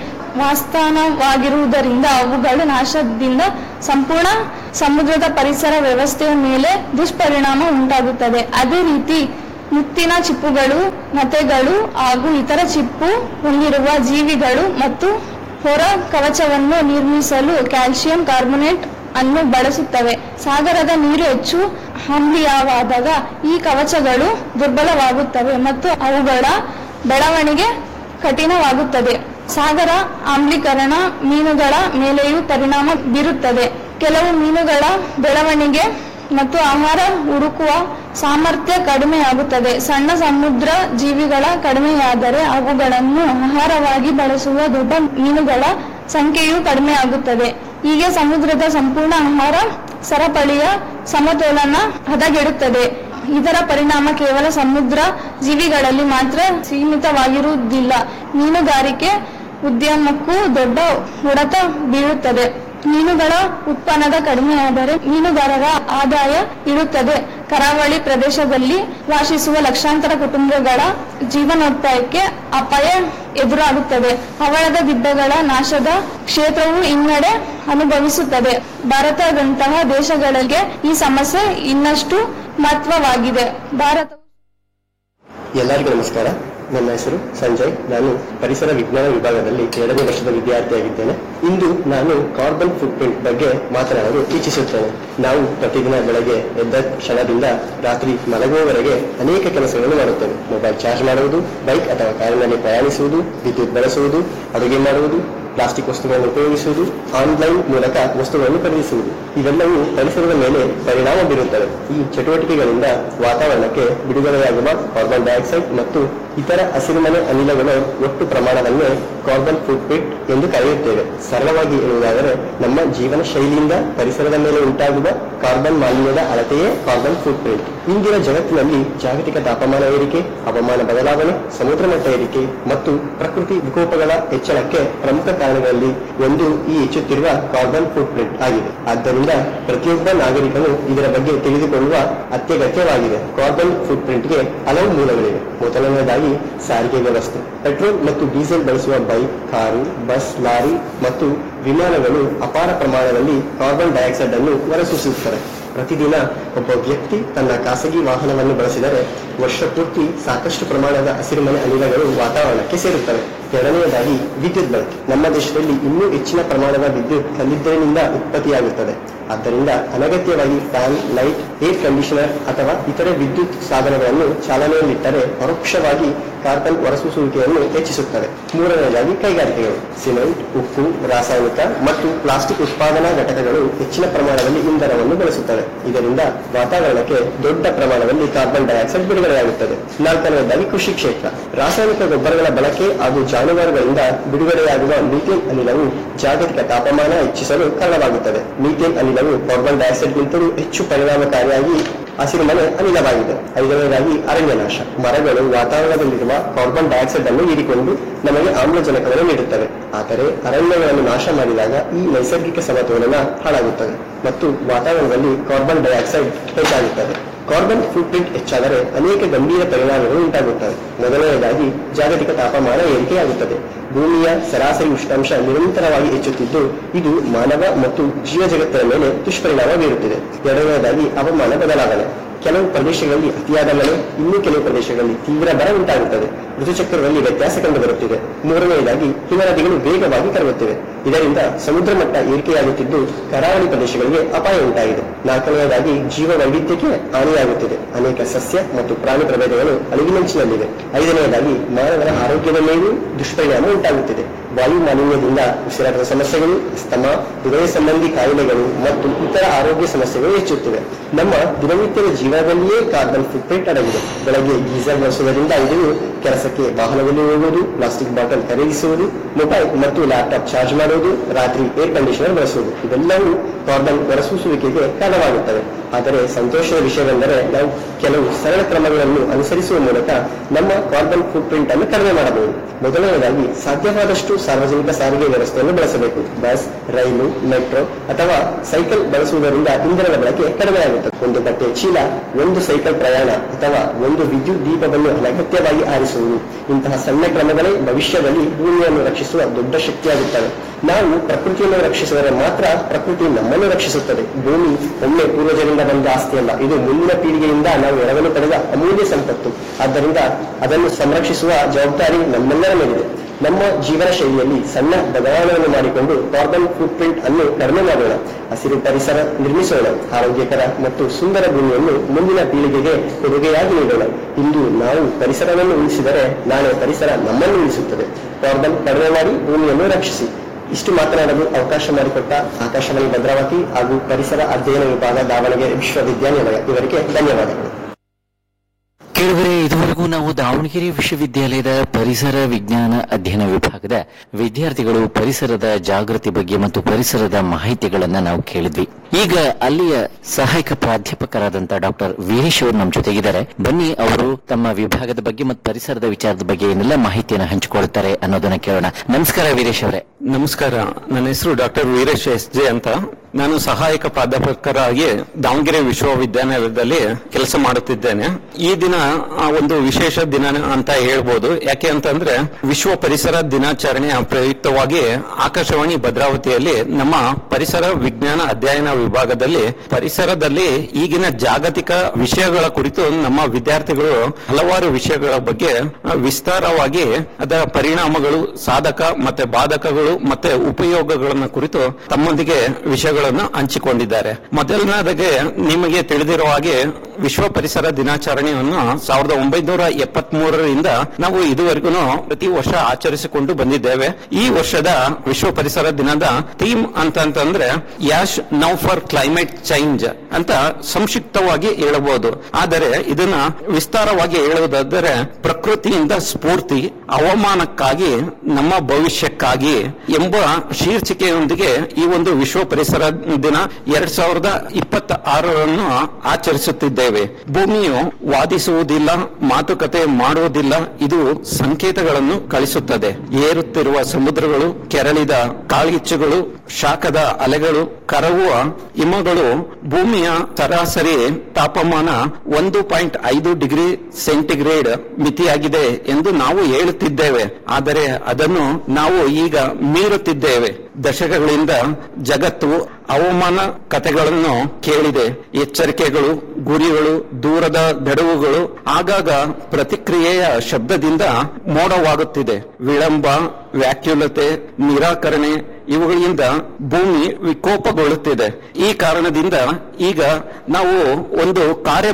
ವಾಸ್ಥಾನವಾಗಿರುವುದರಿಂದ ಅವುಗಳ ನಾಶದಿಂದ ಸಂಪೂರ್ಣ ಸಮುದ್ರದ ಪರಿಸರ ವ್ಯವಸ್ಥೆಯ ಮೇಲೆ ದುಷ್ಪರಿಣಾಮ ಉಂಟಾಗುತ್ತದೆ ಅದೇ ರೀತಿ ಮುತ್ತಿನ ಚಿಪ್ಪುಗಳು ನತೆಗಳು ಹಾಗೂ ಇತರ ಚಿಪ್ಪು ಹೊಂದಿರುವ ಜೀವಿಗಳು ಮತ್ತು ಹೊರ ಕವಚವನ್ನು ನಿರ್ಮಿಸಲು ಕ್ಯಾಲ್ಸಿಯಂ ಕಾರ್ಬೋನೇಟ್ ಅನ್ನು ಬಳಸುತ್ತವೆ ಸಾಗರದ ನೀರು ಹೆಚ್ಚು ಆಮ್ಲೀಯವಾದಾಗ ಈ ಕವಚಗಳು ದುರ್ಬಲವಾಗುತ್ತವೆ ಮತ್ತು ಅವುಗಳ ಬೆಳವಣಿಗೆ ಕಠಿಣವಾಗುತ್ತದೆ ಸಾಗರ ಆಮ್ಲೀಕರಣ ಮೀನುಗಳ ಮೇಲೆಯೂ ಪರಿಣಾಮ ಬೀರುತ್ತದೆ ಕೆಲವು ಮೀನುಗಳ ಬೆಳವಣಿಗೆ ಮತ್ತು ಆಹಾರ ಹುಡುಕುವ ಸಾಮರ್ಥ್ಯ ಕಡಿಮೆಯಾಗುತ್ತದೆ ಸಣ್ಣ ಸಮುದ್ರ ಜೀವಿಗಳ ಕಡಿಮೆಯಾದರೆ ಅವುಗಳನ್ನು ಆಹಾರವಾಗಿ ಬಳಸುವ ದೊಡ್ಡ ಮೀನುಗಳ ಸಂಖ್ಯೆಯೂ ಕಡಿಮೆಯಾಗುತ್ತದೆ ಹೀಗೆ ಸಮುದ್ರದ ಸಂಪೂರ್ಣ ಆಹಾರ ಸರಪಳಿಯ ಸಮತೋಲನ ಹದಗೆಡುತ್ತದೆ ಇದರ ಪರಿಣಾಮ ಕೇವಲ ಸಮುದ್ರ ಜೀವಿಗಳಲ್ಲಿ ಮಾತ್ರ ಸೀಮಿತವಾಗಿರುವುದಿಲ್ಲ ಮೀನುಗಾರಿಕೆ ಉದ್ಯಮಕ್ಕೂ ದೊಡ್ಡ ಹೊಡೆತ ಬೀಳುತ್ತದೆ ಮೀನುಗಳ ಉತ್ಪನ್ನದ ಕಡಿಮೆಯಾದರೆ ಮೀನುಗಾರರ ಆದಾಯ ಇರುತ್ತದೆ ಕರಾವಳಿ ಪ್ರದೇಶದಲ್ಲಿ ವಾಸಿಸುವ ಲಕ್ಷಾಂತರ ಕುಟುಂಬಗಳ ಜೀವನೋಪಾಯಕ್ಕೆ ಅಪಾಯ ಎದುರಾಗುತ್ತದೆ ಹವಳದ ದಿಬ್ಬಗಳ ನಾಶದ ಕ್ಷೇತ್ರವು ಹಿನ್ನಡೆ ಅನುಭವಿಸುತ್ತದೆ ಭಾರತದಂತಹ ದೇಶಗಳಿಗೆ ಈ ಸಮಸ್ಯೆ ಇನ್ನಷ್ಟು ಮಹತ್ವವಾಗಿದೆ ಭಾರತ ಎಲ್ಲರಿಗೂ ನಮಸ್ಕಾರ ನನ್ನ ಹೆಸರು ಸಂಜಯ್ ನಾನು ಪರಿಸರ ವಿಜ್ಞಾನ ವಿಭಾಗದಲ್ಲಿ ಎರಡನೇ ವರ್ಷದ ವಿದ್ಯಾರ್ಥಿಯಾಗಿದ್ದೇನೆ ಇಂದು ನಾನು ಕಾರ್ಬನ್ ಫುಟ್ ಪ್ರಿಂಟ್ ಬಗ್ಗೆ ಮಾತನಾಡಲು ಇಚ್ಛಿಸುತ್ತೇನೆ ನಾವು ಪ್ರತಿದಿನ ಬೆಳಗ್ಗೆ ಎದ್ದ ಕ್ಷಣದಿಂದ ರಾತ್ರಿ ಮಲಗುವವರೆಗೆ ಅನೇಕ ಕೆಲಸಗಳನ್ನು ಮಾಡುತ್ತೇವೆ ಮೊಬೈಲ್ ಚಾರ್ಜ್ ಮಾಡುವುದು ಬೈಕ್ ಅಥವಾ ಕಾರಿನಲ್ಲಿ ಪ್ರಯಾಣಿಸುವುದು ವಿದ್ಯುತ್ ಬಳಸುವುದು ಅಡುಗೆ ಮಾಡುವುದು ಪ್ಲಾಸ್ಟಿಕ್ ವಸ್ತುಗಳನ್ನು ಉಪಯೋಗಿಸುವುದು ಆನ್ಲೈನ್ ಮೂಲಕ ವಸ್ತುಗಳನ್ನು ಖರೀದಿಸುವುದು ಇವೆಲ್ಲವೂ ಪರಿಸರದ ಮೇಲೆ ಪರಿಣಾಮ ಬೀರುತ್ತವೆ ಈ ಚಟುವಟಿಕೆಗಳಿಂದ ವಾತಾವರಣಕ್ಕೆ ಬಿಡುಗಡೆಯಾಗುವ ಕಾರ್ಬನ್ ಡೈಆಕ್ಸೈಡ್ ಮತ್ತು ಇತರ ಹಸಿರುಮನೆ ಅನಿಲಗಳ ಒಟ್ಟು ಪ್ರಮಾಣವನ್ನೇ ಕಾರ್ಬನ್ ಫುಟ್ ಪ್ರಿಂಟ್ ಎಂದು ಕರೆಯುತ್ತೇವೆ ಸರಳವಾಗಿ ಹೇಳುವುದಾದರೆ ನಮ್ಮ ಜೀವನ ಶೈಲಿಯಿಂದ ಪರಿಸರದ ಮೇಲೆ ಉಂಟಾಗುವ ಕಾರ್ಬನ್ ಮಾಲಿನ್ಯದ ಅಳತೆಯೇ ಕಾರ್ಬನ್ ಫುಟ್ ಪ್ರಿಂಟ್ ಇಂದಿನ ಜಗತ್ತಿನಲ್ಲಿ ಜಾಗತಿಕ ತಾಪಮಾನ ಏರಿಕೆ ಹವಾಮಾನ ಬದಲಾವಣೆ ಸಮುದ್ರ ಮಟ್ಟ ಏರಿಕೆ ಮತ್ತು ಪ್ರಕೃತಿ ವಿಕೋಪಗಳ ಹೆಚ್ಚಳಕ್ಕೆ ಪ್ರಮುಖ ಕಾರಣಗಳಲ್ಲಿ ಒಂದು ಈ ಹೆಚ್ಚುತ್ತಿರುವ ಕಾರ್ಬನ್ ಫುಟ್ ಪ್ರಿಂಟ್ ಆಗಿದೆ ಆದ್ದರಿಂದ ಪ್ರತಿಯೊಬ್ಬ ನಾಗರಿಕನು ಇದರ ಬಗ್ಗೆ ತಿಳಿದುಕೊಳ್ಳುವ ಅತ್ಯಗತ್ಯವಾಗಿದೆ ಕಾರ್ಬನ್ ಫುಟ್ ಪ್ರಿಂಟ್ಗೆ ಹಲವು ಮೂಲಗಳಿವೆ ಮೊದಲನೆಯದಾಗಿ ಸಾರಿಗೆ ವ್ಯವಸ್ಥೆ ಪೆಟ್ರೋಲ್ ಮತ್ತು ಡೀಸೆಲ್ ಬಳಸುವ ಬೈಕ್ ಕಾರು ಬಸ್ ಲಾರಿ ಮತ್ತು ವಿಮಾನಗಳು ಅಪಾರ ಪ್ರಮಾಣದಲ್ಲಿ ಕಾರ್ಬನ್ ಡೈಆಕ್ಸೈಡ್ ಅನ್ನು ಹೊರಸೂಸುತ್ತವೆ ಪ್ರತಿದಿನ ಒಬ್ಬ ವ್ಯಕ್ತಿ ತನ್ನ ಖಾಸಗಿ ವಾಹನವನ್ನು ಬಳಸಿದರೆ ವರ್ಷ ಪೂರ್ತಿ ಸಾಕಷ್ಟು ಪ್ರಮಾಣದ ಹಸಿರುಮನೆ ಅನಿಲಗಳು ವಾತಾವರಣಕ್ಕೆ ಸೇರುತ್ತವೆ ಎರಡನೆಯದಾಗಿ ವಿದ್ಯುತ್ ಬಳಕೆ ನಮ್ಮ ದೇಶದಲ್ಲಿ ಇನ್ನೂ ಹೆಚ್ಚಿನ ಪ್ರಮಾಣದ ವಿದ್ಯುತ್ ಕಲ್ಲಿದ್ದಲಿನಿಂದ ಉತ್ಪತ್ತಿಯಾಗುತ್ತದೆ ಆದ್ದರಿಂದ ಅನಗತ್ಯವಾಗಿ ಫ್ಯಾನ್ ಲೈಟ್ ಏರ್ ಕಂಡೀಷನರ್ ಅಥವಾ ಇತರೆ ವಿದ್ಯುತ್ ಸಾಧನಗಳನ್ನು ಚಾಲನೆಯಲ್ಲಿಟ್ಟರೆ ಪರೋಕ್ಷವಾಗಿ ಕಾರ್ಬನ್ ಹೊರಸೂಸುವಿಕೆಯನ್ನು ಹೆಚ್ಚಿಸುತ್ತದೆ ಮೂರನೆಯದಾಗಿ ಕೈಗಾರಿಕೆಗಳು ಸಿಮೆಂಟ್ ಉಕ್ಕು ರಾಸಾಯನಿಕ ಮತ್ತು ಪ್ಲಾಸ್ಟಿಕ್ ಉತ್ಪಾದನಾ ಘಟಕಗಳು ಹೆಚ್ಚಿನ ಪ್ರಮಾಣದಲ್ಲಿ ಇಂಧನವನ್ನು ಬಳಸುತ್ತವೆ ಇದರಿಂದ ವಾತಾವರಣಕ್ಕೆ ದೊಡ್ಡ ಪ್ರಮಾಣದಲ್ಲಿ ಕಾರ್ಬನ್ ಡೈಆಕ್ಸೈಡ್ ಬಿಡುಗಡೆಯಾಗುತ್ತದೆ ನಾಲ್ಕನೆಯದಾಗಿ ಕೃಷಿ ಕ್ಷೇತ್ರ ರಾಸಾಯನಿಕ ಗೊಬ್ಬರಗಳ ಬಳಕೆ ಹಾಗೂ ಜಾನುವಾರುಗಳಿಂದ ಬಿಡುಗಡೆಯಾಗುವ ಮೀಥೇನ್ ಅನಿಲವು ಜಾಗತಿಕ ತಾಪಮಾನ ಹೆಚ್ಚಿಸಲು ಕಾರಣವಾಗುತ್ತದೆ ಮೀಥೇನ್ ಅನಿಲವು ಕಾರ್ಬನ್ ಡೈಆಕ್ಸೈಡ್ಗಿಂತಲೂ ಹೆಚ್ಚು ಪರಿಣಾಮಕಾರಿಯಾಗಿ ಹಸಿರುಮನೆ ಅನಿಲವಾಗಿದೆ ಐದನೇದಾಗಿ ಅರಣ್ಯನಾಶ ಮರಗಳು ವಾತಾವರಣದಲ್ಲಿರುವ ಕಾರ್ಬನ್ ಡೈಆಕ್ಸೈಡ್ ಅನ್ನು ಹೀರಿಕೊಂಡು ನಮಗೆ ಆಮ್ಲಜನಕವನ್ನು ನೀಡುತ್ತವೆ ಆದರೆ ಅರಣ್ಯಗಳನ್ನು ನಾಶ ಮಾಡಿದಾಗ ಈ ನೈಸರ್ಗಿಕ ಸಮತೋಲನ ಹಾಳಾಗುತ್ತದೆ ಮತ್ತು ವಾತಾವರಣದಲ್ಲಿ ಕಾರ್ಬನ್ ಡೈಆಕ್ಸೈಡ್ ಹೆಚ್ಚಾಗುತ್ತದೆ ಕಾರ್ಬನ್ ಫುಟ್ಪ್ರಿಂಟ್ ಹೆಚ್ಚಾದರೆ ಅನೇಕ ಗಂಭೀರ ಪರಿಣಾಮಗಳು ಉಂಟಾಗುತ್ತವೆ ಮೊದಲನೆಯದಾಗಿ ಜಾಗತಿಕ ತಾಪಮಾನ ಏರಿಕೆಯಾಗುತ್ತದೆ ಭೂಮಿಯ ಸರಾಸರಿ ಉಷ್ಣಾಂಶ ನಿರಂತರವಾಗಿ ಹೆಚ್ಚುತ್ತಿದ್ದು ಇದು ಮಾನವ ಮತ್ತು ಜೀವ ಜಗತ್ತಿನ ಮೇಲೆ ದುಷ್ಪರಿಣಾಮ ಬೀರುತ್ತಿದೆ ಎರಡನೆಯದಾಗಿ ಹವಾಮಾನ ಬದಲಾವಣೆ ಕೆಲವು ಪ್ರದೇಶಗಳಲ್ಲಿ ಅತಿಯಾದ ಮಳೆ ಇನ್ನೂ ಕೆಲವು ಪ್ರದೇಶಗಳಲ್ಲಿ ತೀವ್ರ ಬರ ಉಂಟಾಗುತ್ತದೆ ಋತುಚಕ್ರದಲ್ಲಿ ವ್ಯತ್ಯಾಸ ಕಂಡುಬರುತ್ತಿದೆ ಮೂರನೆಯದಾಗಿ ಹಿಮನದಿಗಳು ವೇಗವಾಗಿ ಕರಗುತ್ತಿವೆ ಇದರಿಂದ ಸಮುದ್ರ ಮಟ್ಟ ಏರಿಕೆಯಾಗುತ್ತಿದ್ದು ಕರಾವಳಿ ಪ್ರದೇಶಗಳಿಗೆ ಅಪಾಯ ಉಂಟಾಗಿದೆ ನಾಲ್ಕನೆಯದಾಗಿ ಜೀವ ವೈವಿಧ್ಯಕ್ಕೆ ಹಾನಿಯಾಗುತ್ತಿದೆ ಅನೇಕ ಸಸ್ಯ ಮತ್ತು ಪ್ರಾಣಿ ಪ್ರಭೇದಗಳು ಅಳಿವಿನಂಚಿನಲ್ಲಿವೆ ಐದನೆಯದಾಗಿ ಮಾನವರ ಆರೋಗ್ಯದ ಮೇಲೂ ದುಷ್ಪರಿಣಾಮ ಉಂಟಾಗುತ್ತಿದೆ ವಾಯು ಮಾಲಿನ್ಯದಿಂದ ಉಸಿರಾಟದ ಸಮಸ್ಯೆಗಳು ಸ್ತಮ ಹೃದಯ ಸಂಬಂಧಿ ಕಾಯಿಲೆಗಳು ಮತ್ತು ಇತರ ಆರೋಗ್ಯ ಸಮಸ್ಯೆಗಳು ಹೆಚ್ಚುತ್ತಿವೆ ನಮ್ಮ ದಿನನಿತ್ಯದ ಜೀವನದಲ್ಲಿಯೇ ಕಾರ್ಬನ್ ಫುಟ್ಪ್ರಿಂಟ್ ಅಡಗಿದೆ ಬೆಳಗ್ಗೆ ಗೀಸರ್ ಬಳಸುವುದರಿಂದ ಇದು ಕೆಲಸಕ್ಕೆ ವಾಹನದಲ್ಲಿ ಹೋಗುವುದು ಪ್ಲಾಸ್ಟಿಕ್ ಬಾಟಲ್ ಖರೀದಿಸುವುದು ಮೊಬೈಲ್ ಮತ್ತು ಲ್ಯಾಪ್ಟಾಪ್ ಚಾರ್ಜ್ ಮಾಡುವುದು ರಾತ್ರಿ ಏರ್ ಕಂಡೀಷನರ್ ಬಳಸುವುದು ಇವೆಲ್ಲವೂ ಕಾರ್ಬನ್ ಹೊರಸೂಸುವಿಕೆಗೆ ಕಾರಣವಾಗುತ್ತವೆ ಆದರೆ ಸಂತೋಷದ ವಿಷಯವೆಂದರೆ ನಾವು ಕೆಲವು ಸರಳ ಕ್ರಮಗಳನ್ನು ಅನುಸರಿಸುವ ಮೂಲಕ ನಮ್ಮ ಕಾರ್ಬನ್ ಫುಟ್ಪ್ರಿಂಟ್ ಅನ್ನು ಕಡಿಮೆ ಮಾಡಬಹುದು ಮೊದಲನೆಯದಾಗಿ ಸಾಧ್ಯವಾದಷ್ಟು ಸಾರ್ವಜನಿಕ ಸಾರಿಗೆ ವ್ಯವಸ್ಥೆಯನ್ನು ಬಳಸಬೇಕು ಬಸ್ ರೈಲು ಮೆಟ್ರೋ ಅಥವಾ ಸೈಕಲ್ ಬಳಸುವುದರಿಂದ ಇಂಧನದ ಬಳಕೆ ಕಡಿಮೆಯಾಗುತ್ತದೆ ಒಂದು ಬಟ್ಟೆ ಚೀಲ ಒಂದು ಸೈಕಲ್ ಪ್ರಯಾಣ ಅಥವಾ ಒಂದು ವಿದ್ಯುತ್ ದೀಪವನ್ನು ಅನಗತ್ಯವಾಗಿ ಆರಿಸುವುದು ಇಂತಹ ಸಣ್ಣ ಕ್ರಮಗಳೇ ಭವಿಷ್ಯದಲ್ಲಿ ಭೂಮಿಯನ್ನು ರಕ್ಷಿಸುವ ದೊಡ್ಡ ಶಕ್ತಿಯಾಗುತ್ತವೆ ನಾವು ಪ್ರಕೃತಿಯನ್ನು ರಕ್ಷಿಸಿದರೆ ಮಾತ್ರ ಪ್ರಕೃತಿ ನಮ್ಮನ್ನು ರಕ್ಷಿಸುತ್ತದೆ ಭೂಮಿ ಒಮ್ಮೆ ಪೂರ್ವಜರಿಂದ ಬಂದ ಆಸ್ತಿಯಲ್ಲ ಇದು ಮುಂದಿನ ಪೀಳಿಗೆಯಿಂದ ನಾವು ಎರವಲು ಪಡೆದ ಅಮೂಲ್ಯ ಸಂಪತ್ತು ಆದ್ದರಿಂದ ಅದನ್ನು ಸಂರಕ್ಷಿಸುವ ಜವಾಬ್ದಾರಿ ನಮ್ಮೆಲ್ಲರ ಮೇಲಿದೆ ನಮ್ಮ ಜೀವನ ಶೈಲಿಯಲ್ಲಿ ಸಣ್ಣ ಬದಲಾವಣೆಯನ್ನು ಮಾಡಿಕೊಂಡು ಕಾರ್ಬನ್ ಫುಟ್ಪ್ರಿಂಟ್ ಅನ್ನು ಕಡಿಮೆ ಮಾಡೋಣ ಹಸಿರು ಪರಿಸರ ನಿರ್ಮಿಸೋಣ ಆರೋಗ್ಯಕರ ಮತ್ತು ಸುಂದರ ಭೂಮಿಯನ್ನು ಮುಂದಿನ ಪೀಳಿಗೆಗೆ ಕೊಡುಗೆಯಾಗಿ ನೀಡೋಣ ಇಂದು ನಾವು ಪರಿಸರವನ್ನು ಉಳಿಸಿದರೆ ನಾಳೆ ಪರಿಸರ ನಮ್ಮನ್ನು ಉಳಿಸುತ್ತದೆ ಕಾರ್ಬನ್ ಕಡಿಮೆ ಮಾಡಿ ಭೂಮಿಯನ್ನು ರಕ್ಷಿಸಿ ಇಷ್ಟು ಮಾತನಾಡಲು ಅವಕಾಶ ಮಾಡಿಕೊಟ್ಟ ಆಕಾಶವಾಣಿ ಭದ್ರಾವತಿ ಹಾಗೂ ಪರಿಸರ ಅಧ್ಯಯನ ವಿಭಾಗ ದಾವಣಗೆರೆ ವಿಶ್ವವಿದ್ಯಾನಿಲಯ ಇವರಿಗೆ ಧನ್ಯವಾದಗಳು ಕೇಳಿದರೆ ಇದುವರೆಗೂ ನಾವು ದಾವಣಗೆರೆ ವಿಶ್ವವಿದ್ಯಾಲಯದ ಪರಿಸರ ವಿಜ್ಞಾನ ಅಧ್ಯಯನ ವಿಭಾಗದ ವಿದ್ಯಾರ್ಥಿಗಳು ಪರಿಸರದ ಜಾಗೃತಿ ಬಗ್ಗೆ ಮತ್ತು ಪರಿಸರದ ಮಾಹಿತಿಗಳನ್ನ ನಾವು ಕೇಳಿದ್ವಿ ಈಗ ಅಲ್ಲಿಯ ಸಹಾಯಕ ಪ್ರಾಧ್ಯಾಪಕರಾದಂತಹ ಡಾಕ್ಟರ್ ವೀರೇಶ್ ಅವರು ನಮ್ಮ ಜೊತೆಗಿದ್ದಾರೆ ಬನ್ನಿ ಅವರು ತಮ್ಮ ವಿಭಾಗದ ಬಗ್ಗೆ ಮತ್ತು ಪರಿಸರದ ವಿಚಾರದ ಬಗ್ಗೆ ಏನೆಲ್ಲ ಮಾಹಿತಿಯನ್ನು ಹಂಚಿಕೊಳ್ತಾರೆ ಅನ್ನೋದನ್ನ ಕೇಳೋಣ ನಮಸ್ಕಾರ ವೀರೇಶ್ ಅವರೇ ನಮಸ್ಕಾರ ನನ್ನ ಹೆಸರು ಡಾಕ್ಟರ್ ವೀರೇಶ್ ಎಸ್ ಜೆ ಅಂತ ನಾನು ಸಹಾಯಕ ಪ್ರಾಧ್ಯಾಪಕರಾಗಿ ದಾವಣಗೆರೆ ವಿಶ್ವವಿದ್ಯಾನಿಲಯದಲ್ಲಿ ಕೆಲಸ ಮಾಡುತ್ತಿದ್ದೇನೆ ಈ ದಿನ ಆ, ಒಂದು ವಿಶೇಷ ದಿನ ಅಂತ ಹೇಳ್ಬೋದು ಯಾಕೆ ಅಂತಂದ್ರೆ ವಿಶ್ವ ಪರಿಸರ ದಿನಾಚರಣೆಯ ಪ್ರಯುಕ್ತವಾಗಿ ಆಕಾಶವಾಣಿ ಭದ್ರಾವತಿಯಲ್ಲಿ ನಮ್ಮ ಪರಿಸರ ವಿಜ್ಞಾನ ಅಧ್ಯಯನ ವಿಭಾಗದಲ್ಲಿ ಪರಿಸರದಲ್ಲಿ ಈಗಿನ ಜಾಗತಿಕ ವಿಷಯಗಳ ಕುರಿತು ನಮ್ಮ ವಿದ್ಯಾರ್ಥಿಗಳು ಹಲವಾರು ವಿಷಯಗಳ ಬಗ್ಗೆ ಆ, ವಿಸ್ತಾರವಾಗಿ ಅದರ ಪರಿಣಾಮಗಳು ಸಾಧಕ ಮತ್ತೆ ಬಾಧಕಗಳು ಮತ್ತೆ ಉಪಯೋಗಗಳನ್ನ ಕುರಿತು ತಮ್ಮೊಂದಿಗೆ ವಿಷಯಗಳನ್ನು ಹಂಚಿಕೊಂಡಿದ್ದಾರೆ ಮೊದಲನೇದಾಗಿ ನಿಮಗೆ ತಿಳಿದಿರುವ ಹಾಗೆ ವಿಶ್ವ ಪರಿಸರ ದಿನಾಚರಣೆಯನ್ನು ಸಾವಿರದ ಒಂಬೈನೂರ ಎಪ್ಪತ್ತ್ ಮೂರರಿಂದ ನಾವು ಇದುವರೆಗೂ ಪ್ರತಿ ವರ್ಷ ಆಚರಿಸಿಕೊಂಡು ಬಂದಿದ್ದೇವೆ ಈ ವರ್ಷದ ವಿಶ್ವ ಪರಿಸರ ದಿನದ ಥೀಮ್ ಅಂತಂತಂದ್ರೆ ಯಾಶ್ ನೌ ಫಾರ್ ಕ್ಲೈಮೇಟ್ ಚೇಂಜ್ ಅಂತ ಸಂಕ್ಷಿಪ್ತವಾಗಿ ಹೇಳಬಹುದು ಆದರೆ ಇದನ್ನ ವಿಸ್ತಾರವಾಗಿ ಹೇಳುವುದಾದರೆ ಪ್ರಕೃತಿಯಿಂದ ಸ್ಫೂರ್ತಿ ಹವಾಮಾನಕ್ಕಾಗಿ ನಮ್ಮ ಭವಿಷ್ಯಕ್ಕಾಗಿ ಎಂಬ ಶೀರ್ಷಿಕೆಯೊಂದಿಗೆ ಈ ಒಂದು ವಿಶ್ವ ಪರಿಸರ ದಿನ ಎರಡ್ ಸಾವಿರದ ಇಪ್ಪತ್ತ ಆರರನ್ನು ಆಚರಿಸುತ್ತಿದ್ದೇವೆ ಭೂಮಿಯು ವಾದಿಸುವುದಿಲ್ಲ ಮಾತುಕತೆ ಮಾಡುವುದಿಲ್ಲ ಇದು ಸಂಕೇತಗಳನ್ನು ಕಳಿಸುತ್ತದೆ ಏರುತ್ತಿರುವ ಸಮುದ್ರಗಳು ಕೆರಳಿದ ಕಾಳ್ಗಿಚ್ಚುಗಳು ಶಾಖದ ಅಲೆಗಳು ಕರಗುವ ಹಿಮಗಳು ಭೂಮಿಯ ಸರಾಸರಿ ತಾಪಮಾನ ಒಂದು ಪಾಯಿಂಟ್ ಐದು ಡಿಗ್ರಿ ಸೆಂಟಿಗ್ರೇಡ್ ಮಿತಿಯಾಗಿದೆ ಎಂದು ನಾವು ಹೇಳುತ್ತಿದ್ದೇವೆ ಆದರೆ ಅದನ್ನು ನಾವು ಈಗ ಮೀರುತ್ತಿದ್ದೇವೆ ದಶಕಗಳಿಂದ ಜಗತ್ತು ಹವಾಮಾನ ಕಥೆಗಳನ್ನು ಕೇಳಿದೆ ಎಚ್ಚರಿಕೆಗಳು ಗುರಿಗಳು ದೂರದ ಬೆಡವುಗಳು ಆಗಾಗ ಪ್ರತಿಕ್ರಿಯೆಯ ಶಬ್ದದಿಂದ ಮೋಡವಾಗುತ್ತಿದೆ ವಿಳಂಬ ವ್ಯಾಕ್ಯುಲತೆ ನಿರಾಕರಣೆ ಇವುಗಳಿಂದ ಭೂಮಿ ವಿಕೋಪಗೊಳ್ಳುತ್ತಿದೆ ಈ ಕಾರಣದಿಂದ ಈಗ ನಾವು ಒಂದು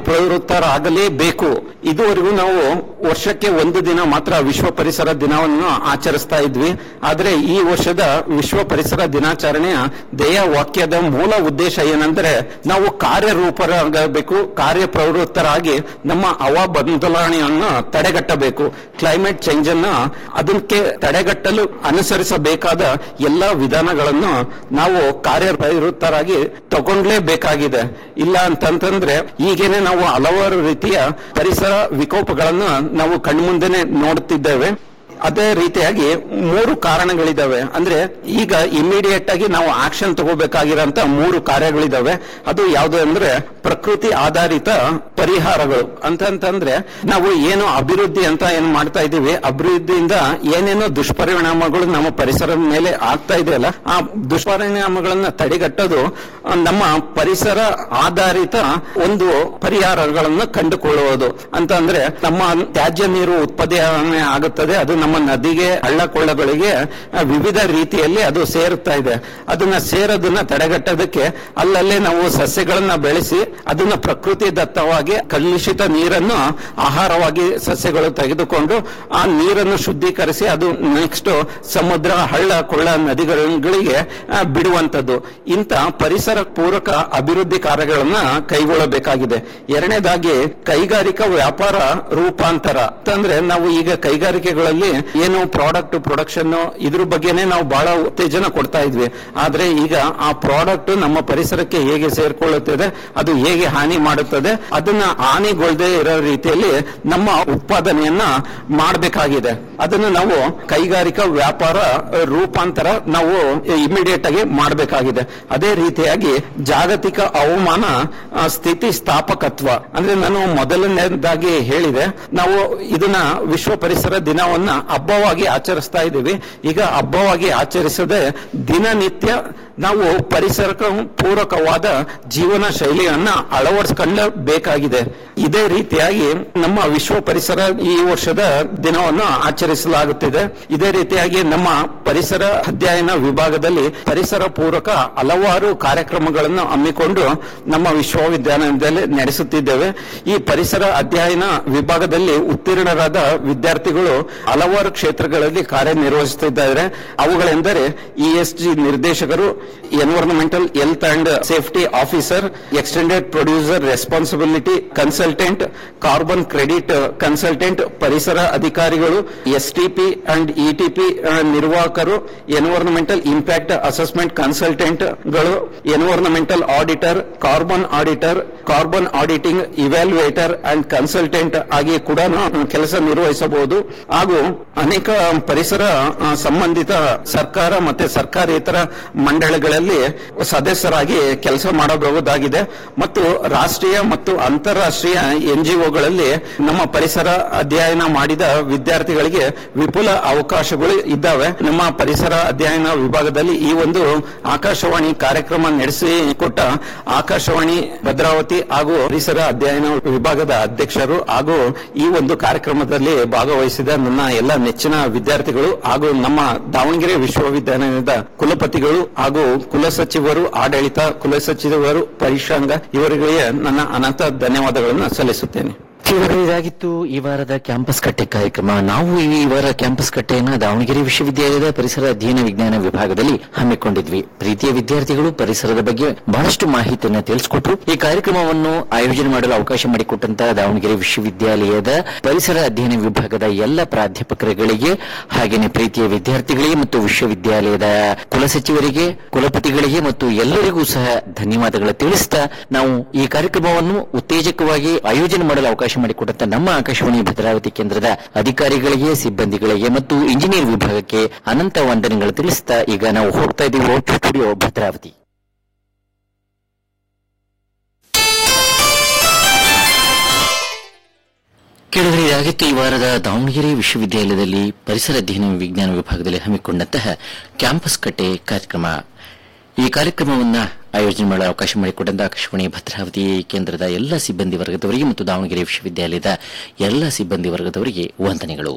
ಕಾರ್ಯಪ್ರವೃತ್ತರಾಗಲೇಬೇಕು ಇದುವರೆಗೂ ನಾವು ವರ್ಷಕ್ಕೆ ಒಂದು ದಿನ ಮಾತ್ರ ವಿಶ್ವ ಪರಿಸರ ದಿನವನ್ನು ಆಚರಿಸ್ತಾ ಇದ್ವಿ ಆದ್ರೆ ಈ ವರ್ಷದ ವಿಶ್ವ ಪರಿಸರ ದಿನಾಚರಣೆಯ ಧ್ಯೇಯ ವಾಕ್ಯದ ಮೂಲ ಉದ್ದೇಶ ಏನಂದ್ರೆ ನಾವು ಕಾರ್ಯರೂಪರಾಗಬೇಕು ಕಾರ್ಯಪ್ರವೃತ್ತರಾಗಿ ನಮ್ಮ ಹವಾ ಬದಲಾವಣೆಯನ್ನು ತಡೆಗಟ್ಟಬೇಕು ಕ್ಲೈಮೇಟ್ ಚೇಂಜ್ ಅನ್ನ ಅದಕ್ಕೆ ತಡೆಗಟ್ಟಲು ಅನುಸರಿಸಬೇಕಾದ ಎಲ್ಲ ವಿಧಾನಗಳನ್ನು ನಾವು ಕಾರ್ಯಪ್ರವೃತ್ತರಾಗಿ ತಗೊಂಡ್ಲೇಬೇಕಾಗಿದೆ ಇಲ್ಲ ಅಂತಂತಂದ್ರೆ ಈಗೇನೆ ನಾವು ಹಲವಾರು ರೀತಿಯ ಪರಿಸರ ವಿಕೋಪಗಳನ್ನು ನಾವು ಕಣ್ಮುಂದೆನೆ ನೋಡುತ್ತಿದ್ದೇವೆ ಅದೇ ರೀತಿಯಾಗಿ ಮೂರು ಕಾರಣಗಳಿದಾವೆ ಅಂದ್ರೆ ಈಗ ಇಮಿಡಿಯೇಟ್ ಆಗಿ ನಾವು ಆಕ್ಷನ್ ತಗೋಬೇಕಾಗಿರೋಂತ ಮೂರು ಕಾರ್ಯಗಳಿದಾವೆ ಅದು ಯಾವುದು ಅಂದ್ರೆ ಪ್ರಕೃತಿ ಆಧಾರಿತ ಪರಿಹಾರಗಳು ಅಂತಂತಂದ್ರೆ ನಾವು ಏನು ಅಭಿವೃದ್ಧಿ ಅಂತ ಏನ್ ಮಾಡ್ತಾ ಇದೀವಿ ಅಭಿವೃದ್ಧಿಯಿಂದ ಏನೇನೋ ದುಷ್ಪರಿಣಾಮಗಳು ನಮ್ಮ ಪರಿಸರದ ಮೇಲೆ ಆಗ್ತಾ ಇದೆಯಲ್ಲ ಆ ದುಷ್ಪರಿಣಾಮಗಳನ್ನ ತಡೆಗಟ್ಟೋದು ಆ, ನಮ್ಮ ಪರಿಸರ ಆಧಾರಿತ ಒಂದು ಪರಿಹಾರಗಳನ್ನು ಕಂಡುಕೊಳ್ಳುವುದು ಅಂತ ಅಂದ್ರೆ ನಮ್ಮ ತ್ಯಾಜ್ಯ ನೀರು ಉತ್ಪಾದನೆ ಆಗುತ್ತದೆ ಅದು ನಮ್ಮ ನದಿಗೆ ಹಳ್ಳ ಕೊಳ್ಳಗಳಿಗೆ ಆ, ವಿವಿಧ ರೀತಿಯಲ್ಲಿ ಅದು ಸೇರುತ್ತಾ ಇದೆ ಅದನ್ನ ಸೇರೋದನ್ನ ತಡೆಗಟ್ಟೋದಕ್ಕೆ ಅಲ್ಲಲ್ಲೇ ನಾವು ಸಸ್ಯಗಳನ್ನ ಬೆಳೆಸಿ ಅದನ್ನ ಪ್ರಕೃತಿ ದತ್ತವಾಗಿ ಕಲುಷಿತ ನೀರನ್ನು ಆಹಾರವಾಗಿ ಸಸ್ಯಗಳು ತೆಗೆದುಕೊಂಡು ಆ ನೀರನ್ನು ಶುದ್ಧೀಕರಿಸಿ ಅದು ನೆಕ್ಸ್ಟ್ ಸಮುದ್ರ ಹಳ್ಳ ಕೊಳ್ಳ ನದಿಗಳಿಗೆ ಆ, ಬಿಡುವಂತದ್ದು ಇಂಥ ಪರಿಸರ ಪೂರಕ ಅಭಿವೃದ್ಧಿ ಕಾರ್ಯಗಳನ್ನ ಕೈಗೊಳ್ಳಬೇಕಾಗಿದೆ ಎರಡನೇದಾಗಿ ಕೈಗಾರಿಕಾ ವ್ಯಾಪಾರ ರೂಪಾಂತರ ಅಂತಂದ್ರೆ ನಾವು ಈಗ ಕೈಗಾರಿಕೆಗಳಲ್ಲಿ ಏನು ಪ್ರಾಡಕ್ಟ್ ಪ್ರೊಡಕ್ಷನ್ ಇದ್ರ ಬಗ್ಗೆನೇ ನಾವು ಬಹಳ ಉತ್ತೇಜನ ಕೊಡ್ತಾ ಇದ್ವಿ ಆದ್ರೆ ಈಗ ಆ ಪ್ರಾಡಕ್ಟ್ ನಮ್ಮ ಪರಿಸರಕ್ಕೆ ಹೇಗೆ ಸೇರ್ಕೊಳ್ಳುತ್ತದೆ ಅದು ಹೇಗೆ ಹಾನಿ ಮಾಡುತ್ತದೆ ಅದನ್ನ ಹಾನಿಗೊಳ್ಳದೆ ಇರೋ ರೀತಿಯಲ್ಲಿ ನಮ್ಮ ಉತ್ಪಾದನೆಯನ್ನ ಮಾಡಬೇಕಾಗಿದೆ ಅದನ್ನು ನಾವು ಕೈಗಾರಿಕಾ ವ್ಯಾಪಾರ ರೂಪಾಂತರ ನಾವು ಇಮಿಡಿಯೇಟ್ ಆಗಿ ಮಾಡಬೇಕಾಗಿದೆ ಅದೇ ರೀತಿಯಾಗಿ ಜಾಗತಿಕ ಹವಾಮಾನ ಆ, ಸ್ಥಿತಿ ಸ್ಥಾಪಕತ್ವ ಅಂದ್ರೆ ನಾನು ಮೊದಲನೇದಾಗಿ ಹೇಳಿದೆ ನಾವು ಇದನ್ನ ವಿಶ್ವ ಪರಿಸರ ದಿನವನ್ನ ಹಬ್ಬವಾಗಿ ಆಚರಿಸ್ತಾ ಇದ್ದೀವಿ ಈಗ ಹಬ್ಬವಾಗಿ ಆಚರಿಸದೆ ದಿನನಿತ್ಯ ನಾವು ಪರಿಸರಕ್ಕೆ ಪೂರಕವಾದ ಜೀವನ ಶೈಲಿಯನ್ನ ಅಳವಡಿಸಿಕೊಳ್ಳಬೇಕಾಗಿದೆ ಇದೇ ರೀತಿಯಾಗಿ ನಮ್ಮ ವಿಶ್ವ ಪರಿಸರ ಈ ವರ್ಷದ ದಿನವನ್ನು ಆಚರಿಸಲಾಗುತ್ತಿದೆ ಇದೇ ರೀತಿಯಾಗಿ ನಮ್ಮ ಪರಿಸರ ಅಧ್ಯಯನ ವಿಭಾಗದಲ್ಲಿ ಪರಿಸರ ಪೂರಕ ಹಲವಾರು ಕಾರ್ಯಕ್ರಮಗಳನ್ನು ಹಮ್ಮಿಕೊಂಡು ನಮ್ಮ ವಿಶ್ವವಿದ್ಯಾಲಯದಲ್ಲಿ ನಡೆಸುತ್ತಿದ್ದೇವೆ ಈ ಪರಿಸರ ಅಧ್ಯಯನ ವಿಭಾಗದಲ್ಲಿ ಉತ್ತೀರ್ಣರಾದ ವಿದ್ಯಾರ್ಥಿಗಳು ಹಲವಾರು ಕ್ಷೇತ್ರಗಳಲ್ಲಿ ಕಾರ್ಯನಿರ್ವಹಿಸುತ್ತಿದ್ದಾರೆ ಅವುಗಳೆಂದರೆ ಇಎಸ್ಜಿ ನಿರ್ದೇಶಕರು environmental health and safety officer extended producer responsibility consultant carbon credit consultant ಪರಿಸರ ಅಧಿಕಾರಿಗಳು ಎಸ್ಟಿಪಿ ಅಂಡ್ ಇಟಿಪಿ ನಿರ್ವಾಹಕರು ಎನ್ವೈರನ್ಮೆಂಟಲ್ ಇಂಪ್ಯಾಕ್ಟ್ ಅಸೆಸ್ಮೆಂಟ್ ಕನ್ಸಲ್ಟೆಂಟ್ ಗಳು environmental auditor carbon auditor carbon auditing evaluator and consultant ಆಗಿ ಕೂಡ ನಾವು ಕೆಲಸ ನಿರ್ವಹಿಸಬಹುದು ಹಾಗೂ ಅನೇಕ ಪರಿಸರ ಆ, ಸಂಬಂಧಿತ ಸರ್ಕಾರ ಮತ್ತೆ ಸರ್ಕಾರೇತರ ಮಂಡಳಿಗಳಲ್ಲಿ ಸದಸ್ಯರಾಗಿ ಕೆಲಸ ಮಾಡಬಹುದಾಗಿದೆ ಮತ್ತು ರಾಷ್ಟ್ರೀಯ ಮತ್ತು ಅಂತಾರಾಷ್ಟ್ರೀಯ ಎನ್ಜಿಒಗಳಲ್ಲಿ ನಮ್ಮ ಪರಿಸರ ಅಧ್ಯಯನ ಮಾಡಿದ ವಿದ್ಯಾರ್ಥಿಗಳಿಗೆ ವಿಪುಲ ಅವಕಾಶಗಳು ಇದ್ದಾವೆ ನಮ್ಮ ಪರಿಸರ ಅಧ್ಯಯನ ವಿಭಾಗದಲ್ಲಿ ಈ ಒಂದು ಆಕಾಶವಾಣಿ ಕಾರ್ಯಕ್ರಮ ನಡೆಸಿ ಕೊಟ್ಟ ಆಕಾಶವಾಣಿ ಭದ್ರಾವತಿ ಹಾಗೂ ಪರಿಸರ ಅಧ್ಯಯನ ವಿಭಾಗದ ಅಧ್ಯಕ್ಷರು ಹಾಗೂ ಈ ಒಂದು ಕಾರ್ಯಕ್ರಮದಲ್ಲಿ ಭಾಗವಹಿಸಿದ ನನ್ನ ಎಲ್ಲ ನೆಚ್ಚಿನ ವಿದ್ಯಾರ್ಥಿಗಳು ಹಾಗೂ ನಮ್ಮ ದಾವಣಗೆರೆ ವಿಶ್ವವಿದ್ಯಾಲಯದ ಕುಲಪತಿಗಳು ಹಾಗೂ ಕುಲಸಚಿವರು ಆಡಳಿತ ಕುಲಸಚಿವರು ಪರಿಶ್ರಾಂಗ ಇವರಿಗೆ ನನ್ನ ಅನಂತ ಧನ್ಯವಾದಗಳನ್ನು ಸಲ್ಲಿಸುತ್ತೇನೆ ಕೇಳಿದ್ರೆ ಇದಾಗಿತ್ತು ಈ ವಾರದ ಕ್ಯಾಂಪಸ್ ಕಟ್ಟೆ ಕಾರ್ಯಕ್ರಮ ನಾವು ಈ ವಾರ ಕ್ಯಾಂಪಸ್ ಕಟ್ಟೆಯನ್ನ ದಾವಣಗೆರೆ ವಿಶ್ವವಿದ್ಯಾಲಯದ ಪರಿಸರ ಅಧ್ಯಯನ ವಿಜ್ಞಾನ ವಿಭಾಗದಲ್ಲಿ ಹಮ್ಮಿಕೊಂಡಿದ್ವಿ ಪ್ರೀತಿಯ ವಿದ್ಯಾರ್ಥಿಗಳು ಪರಿಸರದ ಬಗ್ಗೆ ಬಹಳಷ್ಟು ಮಾಹಿತಿಯನ್ನ ತಿಳಿಸಿಕೊಟ್ರು ಈ ಕಾರ್ಯಕ್ರಮವನ್ನು ಆಯೋಜನೆ ಮಾಡಲು ಅವಕಾಶ ಮಾಡಿಕೊಟ್ಟಂತಹ ದಾವಣಗೆರೆ ವಿಶ್ವವಿದ್ಯಾಲಯದ ಪರಿಸರ ಅಧ್ಯಯನ ವಿಭಾಗದ ಎಲ್ಲ ಪ್ರಾಧ್ಯಾಪಕರುಗಳಿಗೆ ಹಾಗೇನೆ ಪ್ರೀತಿಯ ವಿದ್ಯಾರ್ಥಿಗಳಿಗೆ ಮತ್ತು ವಿಶ್ವವಿದ್ಯಾಲಯದ ಕುಲಸಚಿವರಿಗೆ ಕುಲಪತಿಗಳಿಗೆ ಮತ್ತು ಎಲ್ಲರಿಗೂ ಸಹ ಧನ್ಯವಾದಗಳು ತಿಳಿಸ್ತಾ ನಾವು ಈ ಕಾರ್ಯಕ್ರಮವನ್ನು ಉತ್ತೇಜಕವಾಗಿ ಆಯೋಜನೆ ಮಾಡಲು ಅವಕಾಶ ಮಾಡಿಕೊಟ್ಟಂತ ನಮ್ಮ ಆಕಾಶವಾಣಿ ಭದ್ರಾವತಿ ಕೇಂದ್ರದ ಅಧಿಕಾರಿಗಳಿಗೆ ಸಿಬ್ಬಂದಿಗಳಿಗೆ ಮತ್ತು ಇಂಜಿನಿಯರ್ ವಿಭಾಗಕ್ಕೆ ಅನಂತ ವಂದನೆಗಳು ತಿಳಿಸ್ತಾ ಈಗ ನಾವು ಹೋಗ್ತಾ ಇದ್ದೀವಿ ಓಟ್ ಸ್ಟುಡಿಯೋ ಭದ್ರಾವತಿ ಕೇಳಿದ್ರೆ ಇದಾಗಿತ್ತು ಈ ವಾರದ ದಾವಣಗೆರೆ ವಿಶ್ವವಿದ್ಯಾಲಯದಲ್ಲಿ ಪರಿಸರ ಅಧ್ಯಯನ ವಿಜ್ಞಾನ ವಿಭಾಗದಲ್ಲಿ ಹಮ್ಮಿಕೊಂಡಂತಹ ಕ್ಯಾಂಪಸ್ ಕಟ್ಟೆ ಕಾರ್ಯಕ್ರಮ ಈ ಕಾರ್ಯಕ್ರಮವನ್ನ ಆಯೋಜನೆ ಮಾಡಲು ಅವಕಾಶ ಮಾಡಿಕೊಟ್ಟಂತ ಆಕಾಶವಾಣಿ ಭದ್ರಾವತಿ ಕೇಂದ್ರದ ಎಲ್ಲ ಸಿಬ್ಬಂದಿ ವರ್ಗದವರಿಗೆ ಮತ್ತು ದಾವಣಗೆರೆ ವಿಶ್ವವಿದ್ಯಾಲಯದ ಎಲ್ಲ ಸಿಬ್ಬಂದಿ ವರ್ಗದವರಿಗೆ ವಂದನೆಗಳು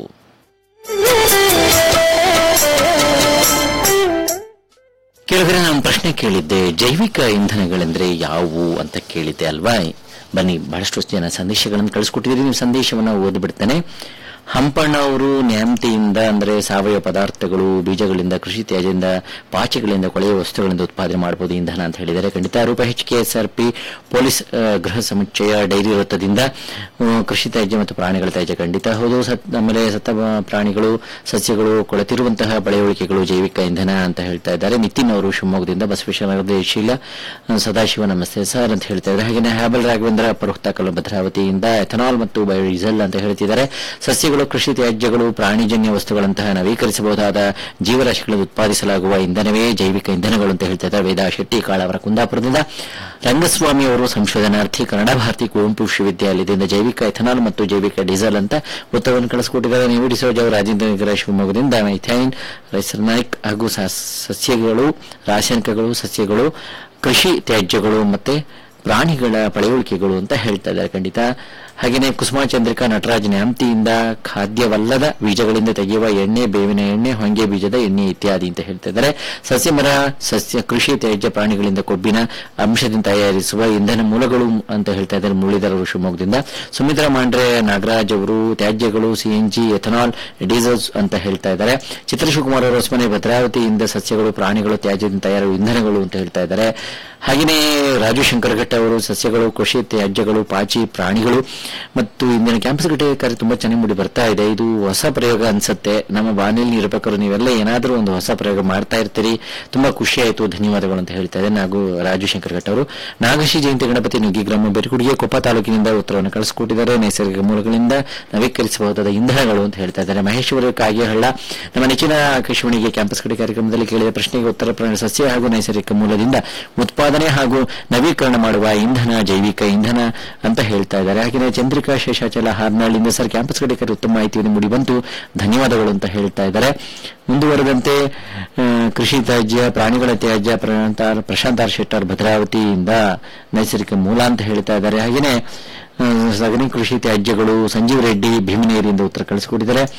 ಕೆಳಗಡೆ ನಾನು ಪ್ರಶ್ನೆ ಕೇಳಿದ್ದೆ ಜೈವಿಕ ಇಂಧನಗಳೆಂದ್ರೆ ಯಾವುವು ಅಂತ ಕೇಳಿದ್ದೆ ಅಲ್ವಾ ಬನ್ನಿ ಬಹಳಷ್ಟು ಜನ ಸಂದೇಶಗಳನ್ನು ಕಳಿಸ್ಕೊಟ್ಟಿದ್ದೀರಿ ನೀವು ಸಂದೇಶವನ್ನು ಓದಿಬಿಡ್ತೇನೆ ಹಂಪಣ್ಣ ಅವರು ನ್ಯಾಮತಿಯಿಂದ ಅಂದರೆ ಸಾವಯವ ಪದಾರ್ಥಗಳು ಬೀಜಗಳಿಂದ ಕೃಷಿ ತ್ಯಾಜ್ಯದಿಂದ ಪಾಚಿಗಳಿಂದ ಕೊಳೆಯ ವಸ್ತುಗಳಿಂದ ಉತ್ಪಾದನೆ ಮಾಡಬಹುದು ಇಂಧನ ಅಂತ ಹೇಳಿದ್ದಾರೆ ಖಂಡಿತ Roopa H K S R P police ಆ, ಗೃಹ ಸಮುಚ್ಚಯ ಡೈರಿ ವೃತ್ತದಿಂದ ಆ, ಕೃಷಿ ತ್ಯಾಜ್ಯ ಮತ್ತು ಪ್ರಾಣಿಗಳ ತ್ಯಾಜ್ಯ ಖಂಡಿತ ಹೌದು ಸತ್ ಆಮೇಲೆ ಸತ್ತ ಬ- ಪ್ರಾಣಿಗಳು ಸಸ್ಯಗಳು ಕೊಳೆತಿರುವಂತಹ ಬಳೆಯುಳಿಕೆಗಳು ಜೈವಿಕ ಇಂಧನ ಅಂತ ಹೇಳ್ತಾ ಇದ್ದಾರೆ ನಿತಿನ್ ಅವರು ಶಿವಮೊಗ್ಗದಿಂದ ಬಸವೇಶ್ವರ ಶೀಲ ಸದಾಶಿವ ನಮಸ್ತೆ ಸರ್ ಅಂತ ಹೇಳ್ತಾ ಇದ್ದಾರೆ ಹಾಗೆ ಹ್ಯಾಬಲ್ ರಾಘವೇಂದ್ರ ಪರುಕ್ತಾಕಲು ಭದ್ರಾವತಿಯಿಂದ ಎಥನಾಲ್ ಮತ್ತು ಬಯೋಡೀಸೆಲ್ ಅಂತ ಹೇಳ್ತಿದ್ದಾರೆ ಸಸ್ಯಗಳು ಕೃಷಿ ತ್ಯಾಜ್ಯಗಳು ಪ್ರಾಣಿಜನ್ಯ ವಸ್ತುಗಳಂತಹ ನವೀಕರಿಸಬಹುದಾದ ಜೀವರಾಶಿಗಳಲ್ಲಿ ಉತ್ಪಾದಿಸಲಾಗುವ ಇಂಧನವೇ ಜೈವಿಕ ಇಂಧನಗಳು ಅಂತ ಹೇಳ್ತಾ ಇದ್ದಾರೆ ವೇದಾ ಶೆಟ್ಟಿ ಕಾಳವರ ಕುಂದಾಪುರದಿಂದ ರಂಗಸ್ವಾಮಿ ಅವರು ಸಂಶೋಧನಾರ್ಥಿ ಕನ್ನಡ ಭಾರತಿ ಕುವೆಂಪು ವಿಶ್ವವಿದ್ಯಾಲಯದಿಂದ ಜೈವಿಕ ಎಥನಾಲ್ ಮತ್ತು ಜೈವಿಕ ಡೀಸೆಲ್ ಅಂತ ಉತ್ತರವನ್ನು ಕಳಿಸಿಕೊಟ್ಟಿದ್ದಾರೆ ನೀವು ಡಿಸೋಜ್ ಅವರು ರಾಜೇಂದ್ರ ನಗರ ಶಿವಮೊಗ್ಗದಿಂದ ಮೈಥೈನ್ ರೈಸರ್ ನಾಯ್ಕ್ ಹಾಗೂ ಸ- ಸಸ್ಯಗಳು ರಾಸಾಯನಿಕಗಳು ಸಸ್ಯಗಳು ಕೃಷಿ ತ್ಯಾಜ್ಯಗಳು ಮತ್ತೆ ಪ್ರಾಣಿಗಳ ಪಳೆಯುಳಿಕೆಗಳು ಅಂತ ಹೇಳ್ತಾ ಇದ್ದಾರೆ ಖಂಡಿತ ಹಾಗೆಯೇ ಕುಸುಮಾ ಚಂದ್ರಿಕಾ ನಟರಾಜ್ ನ್ಯಾಮ್ತಿಯಿಂದ ಖಾದ್ಯವಲ್ಲದ ಬೀಜಗಳಿಂದ ತೆಗೆಯುವ ಎಣ್ಣೆ ಬೇವಿನ ಎಣ್ಣೆ ಹೊಂಗೆ ಬೀಜದ ಎಣ್ಣೆ ಇತ್ಯಾದಿ ಅಂತ ಹೇಳ್ತಾ ಇದ್ದಾರೆ ಸಸ್ಯ ಮರ ಸಸ್ಯ ಕೃಷಿ ತ್ಯಾಜ್ಯ ಪ್ರಾಣಿಗಳಿಂದ ಕೊಬ್ಬಿನ ಅಂಶದಿಂದ ತಯಾರಿಸುವ ಇಂಧನ ಮೂಲಗಳು ಅಂತ ಹೇಳ್ತಾ ಇದ್ದಾರೆ ಮುರಳೀಧರರು ಶಿವಮೊಗ್ಗದಿಂದ ಸುಮಿತ್ರಾ ಮಾಂಡ್ರೆ ನಾಗರಾಜ್ ಅವರು ತ್ಯಾಜ್ಯಗಳು ಸಿಎನ್ಜಿ ಎಥನಾಲ್ ಡೀಸೆಲ್ಸ್ ಅಂತ ಹೇಳ್ತಾ ಇದ್ದಾರೆ ಚಿತ್ರಶಿವಕುಮಾರ್ ಅವರು ಹೊಸಮನೆ ಭದ್ರಾವತಿಯಿಂದ ಸಸ್ಯಗಳು ಪ್ರಾಣಿಗಳು ತ್ಯಾಜ್ಯದಿಂದ ತಯಾರು ಇಂಧನಗಳು ಅಂತ ಹೇಳ್ತಾ ಇದ್ದಾರೆ ಹಾಗೆಯೇ ರಾಜು ಶಂಕರ್ ಘಟ್ಟ ಅವರು ಸಸ್ಯಗಳು ಕೃಷಿ ತ್ಯಾಜ್ಯಗಳು ಪಾಚಿ ಪ್ರಾಣಿಗಳು ಮತ್ತು ಇಂದಿನ ಕ್ಯಾಂಪಸ್ ಘಟಕ ಕಾರ್ಯ ತುಂಬಾ ಚೆನ್ನಾಗಿ ಮೂಡಿ ಬರ್ತಾ ಇದೆ ಇದು ಹೊಸ ಪ್ರಯೋಗ ಅನ್ಸುತ್ತೆ ನಮ್ಮ ಬಾನಿಲಿ ಇರಬೇಕಾದ್ರು ನೀವೆಲ್ಲ ಏನಾದರೂ ಒಂದು ಹೊಸ ಪ್ರಯೋಗ ಮಾಡ್ತಾ ಇರ್ತೀರಿ ತುಂಬಾ ಖುಷಿ ಆಯಿತು ಧನ್ಯವಾದಗಳು ಅಂತ ಹೇಳ್ತಾ ಇದ್ದಾರೆ ನಾವು ರಾಜು ಶಂಕರ್ ಘಟ್ಟ ಅವರು ನಾಗಶಿ ಜಯಂತಿ ಗಣಪತಿ ನುಗ್ಗಿ ಗ್ರಾಮ ಬೆರಗುಡಿಗೆ ಕೊಪ್ಪ ತಾಲೂಕಿನಿಂದ ಉತ್ತರವನ್ನು ಕಳಿಸಿಕೊಟ್ಟಿದ್ದಾರೆ ನೈಸರ್ಗಿಕ ಮೂಲಗಳಿಂದ ನವೀಕರಿಸಬಹುದಾದ ಇಂಧನಗಳು ಅಂತ ಹೇಳ್ತಾ ಇದ್ದಾರೆ ಮಹೇಶ್ವರ ಕಾಗೇಹಳ್ಳ ನಮ್ಮ ನೆಚ್ಚಿನ ಆಕಾಶವಾಣಿಗೆ ಕ್ಯಾಂಪಸ್ ಕಡೆ ಕಾರ್ಯಕ್ರಮದಲ್ಲಿ ಕೇಳಿದ ಪ್ರಶ್ನೆಗೆ ಉತ್ತರ ಪ್ರಾಣಿ ಸಸ್ಯ ಹಾಗೂ ನೈಸರ್ಗಿಕ ಮೂಲದಿಂದ ಉತ್ಪಾದನೆ ಹಾಗೂ ನವೀಕರಣ ಮಾಡುವ ಇಂಧನ ಜೈವಿಕ ಇಂಧನ ಅಂತ ಹೇಳ್ತಾ ಇದ್ದಾರೆ ಹಾಗೆ ಚಂದ್ರಿಕಾ ಶೇಷಾಚಲ ಹಾರ್ನಾಳಿಂದ ಸರ್ ಕ್ಯಾಂಪಸ್ ಕಡೆ ಕರೆ ಉತ್ತಮ ಮಾಹಿತಿಯನ್ನು ಮೂಡಿ ಬಂತು ಧನ್ಯವಾದಗಳು ಅಂತ ಹೇಳ್ತಾ ಇದ್ದಾರೆ ಮುಂದುವರೆದಂತೆ ಆ, ಕೃಷಿ ತ್ಯಾಜ್ಯ ಪ್ರಾಣಿಗಳ ತ್ಯಾಜ್ಯ ಪ್ರಶಾಂತಾರ್ ಪ್ರಶಾಂತಾರ್ ಶೆಟ್ಟರ್ ಭದ್ರಾವತಿಯಿಂದ ನೈಸರ್ಗಿಕ ಮೂಲ ಅಂತ ಹೇಳ್ತಾ ಇದ್ದಾರೆ ಹಾಗೆಯೇ ಆ, ಸಗಣಿ ಕೃಷಿ ತ್ಯಾಜ್ಯಗಳು ಸಂಜೀವ್ ರೆಡ್ಡಿ ಭೀಮನೇರಿಯಿಂದ ಉತ್ತರ ಕಳಿಸಿಕೊಟ್ಟಿದ್ದಾರೆ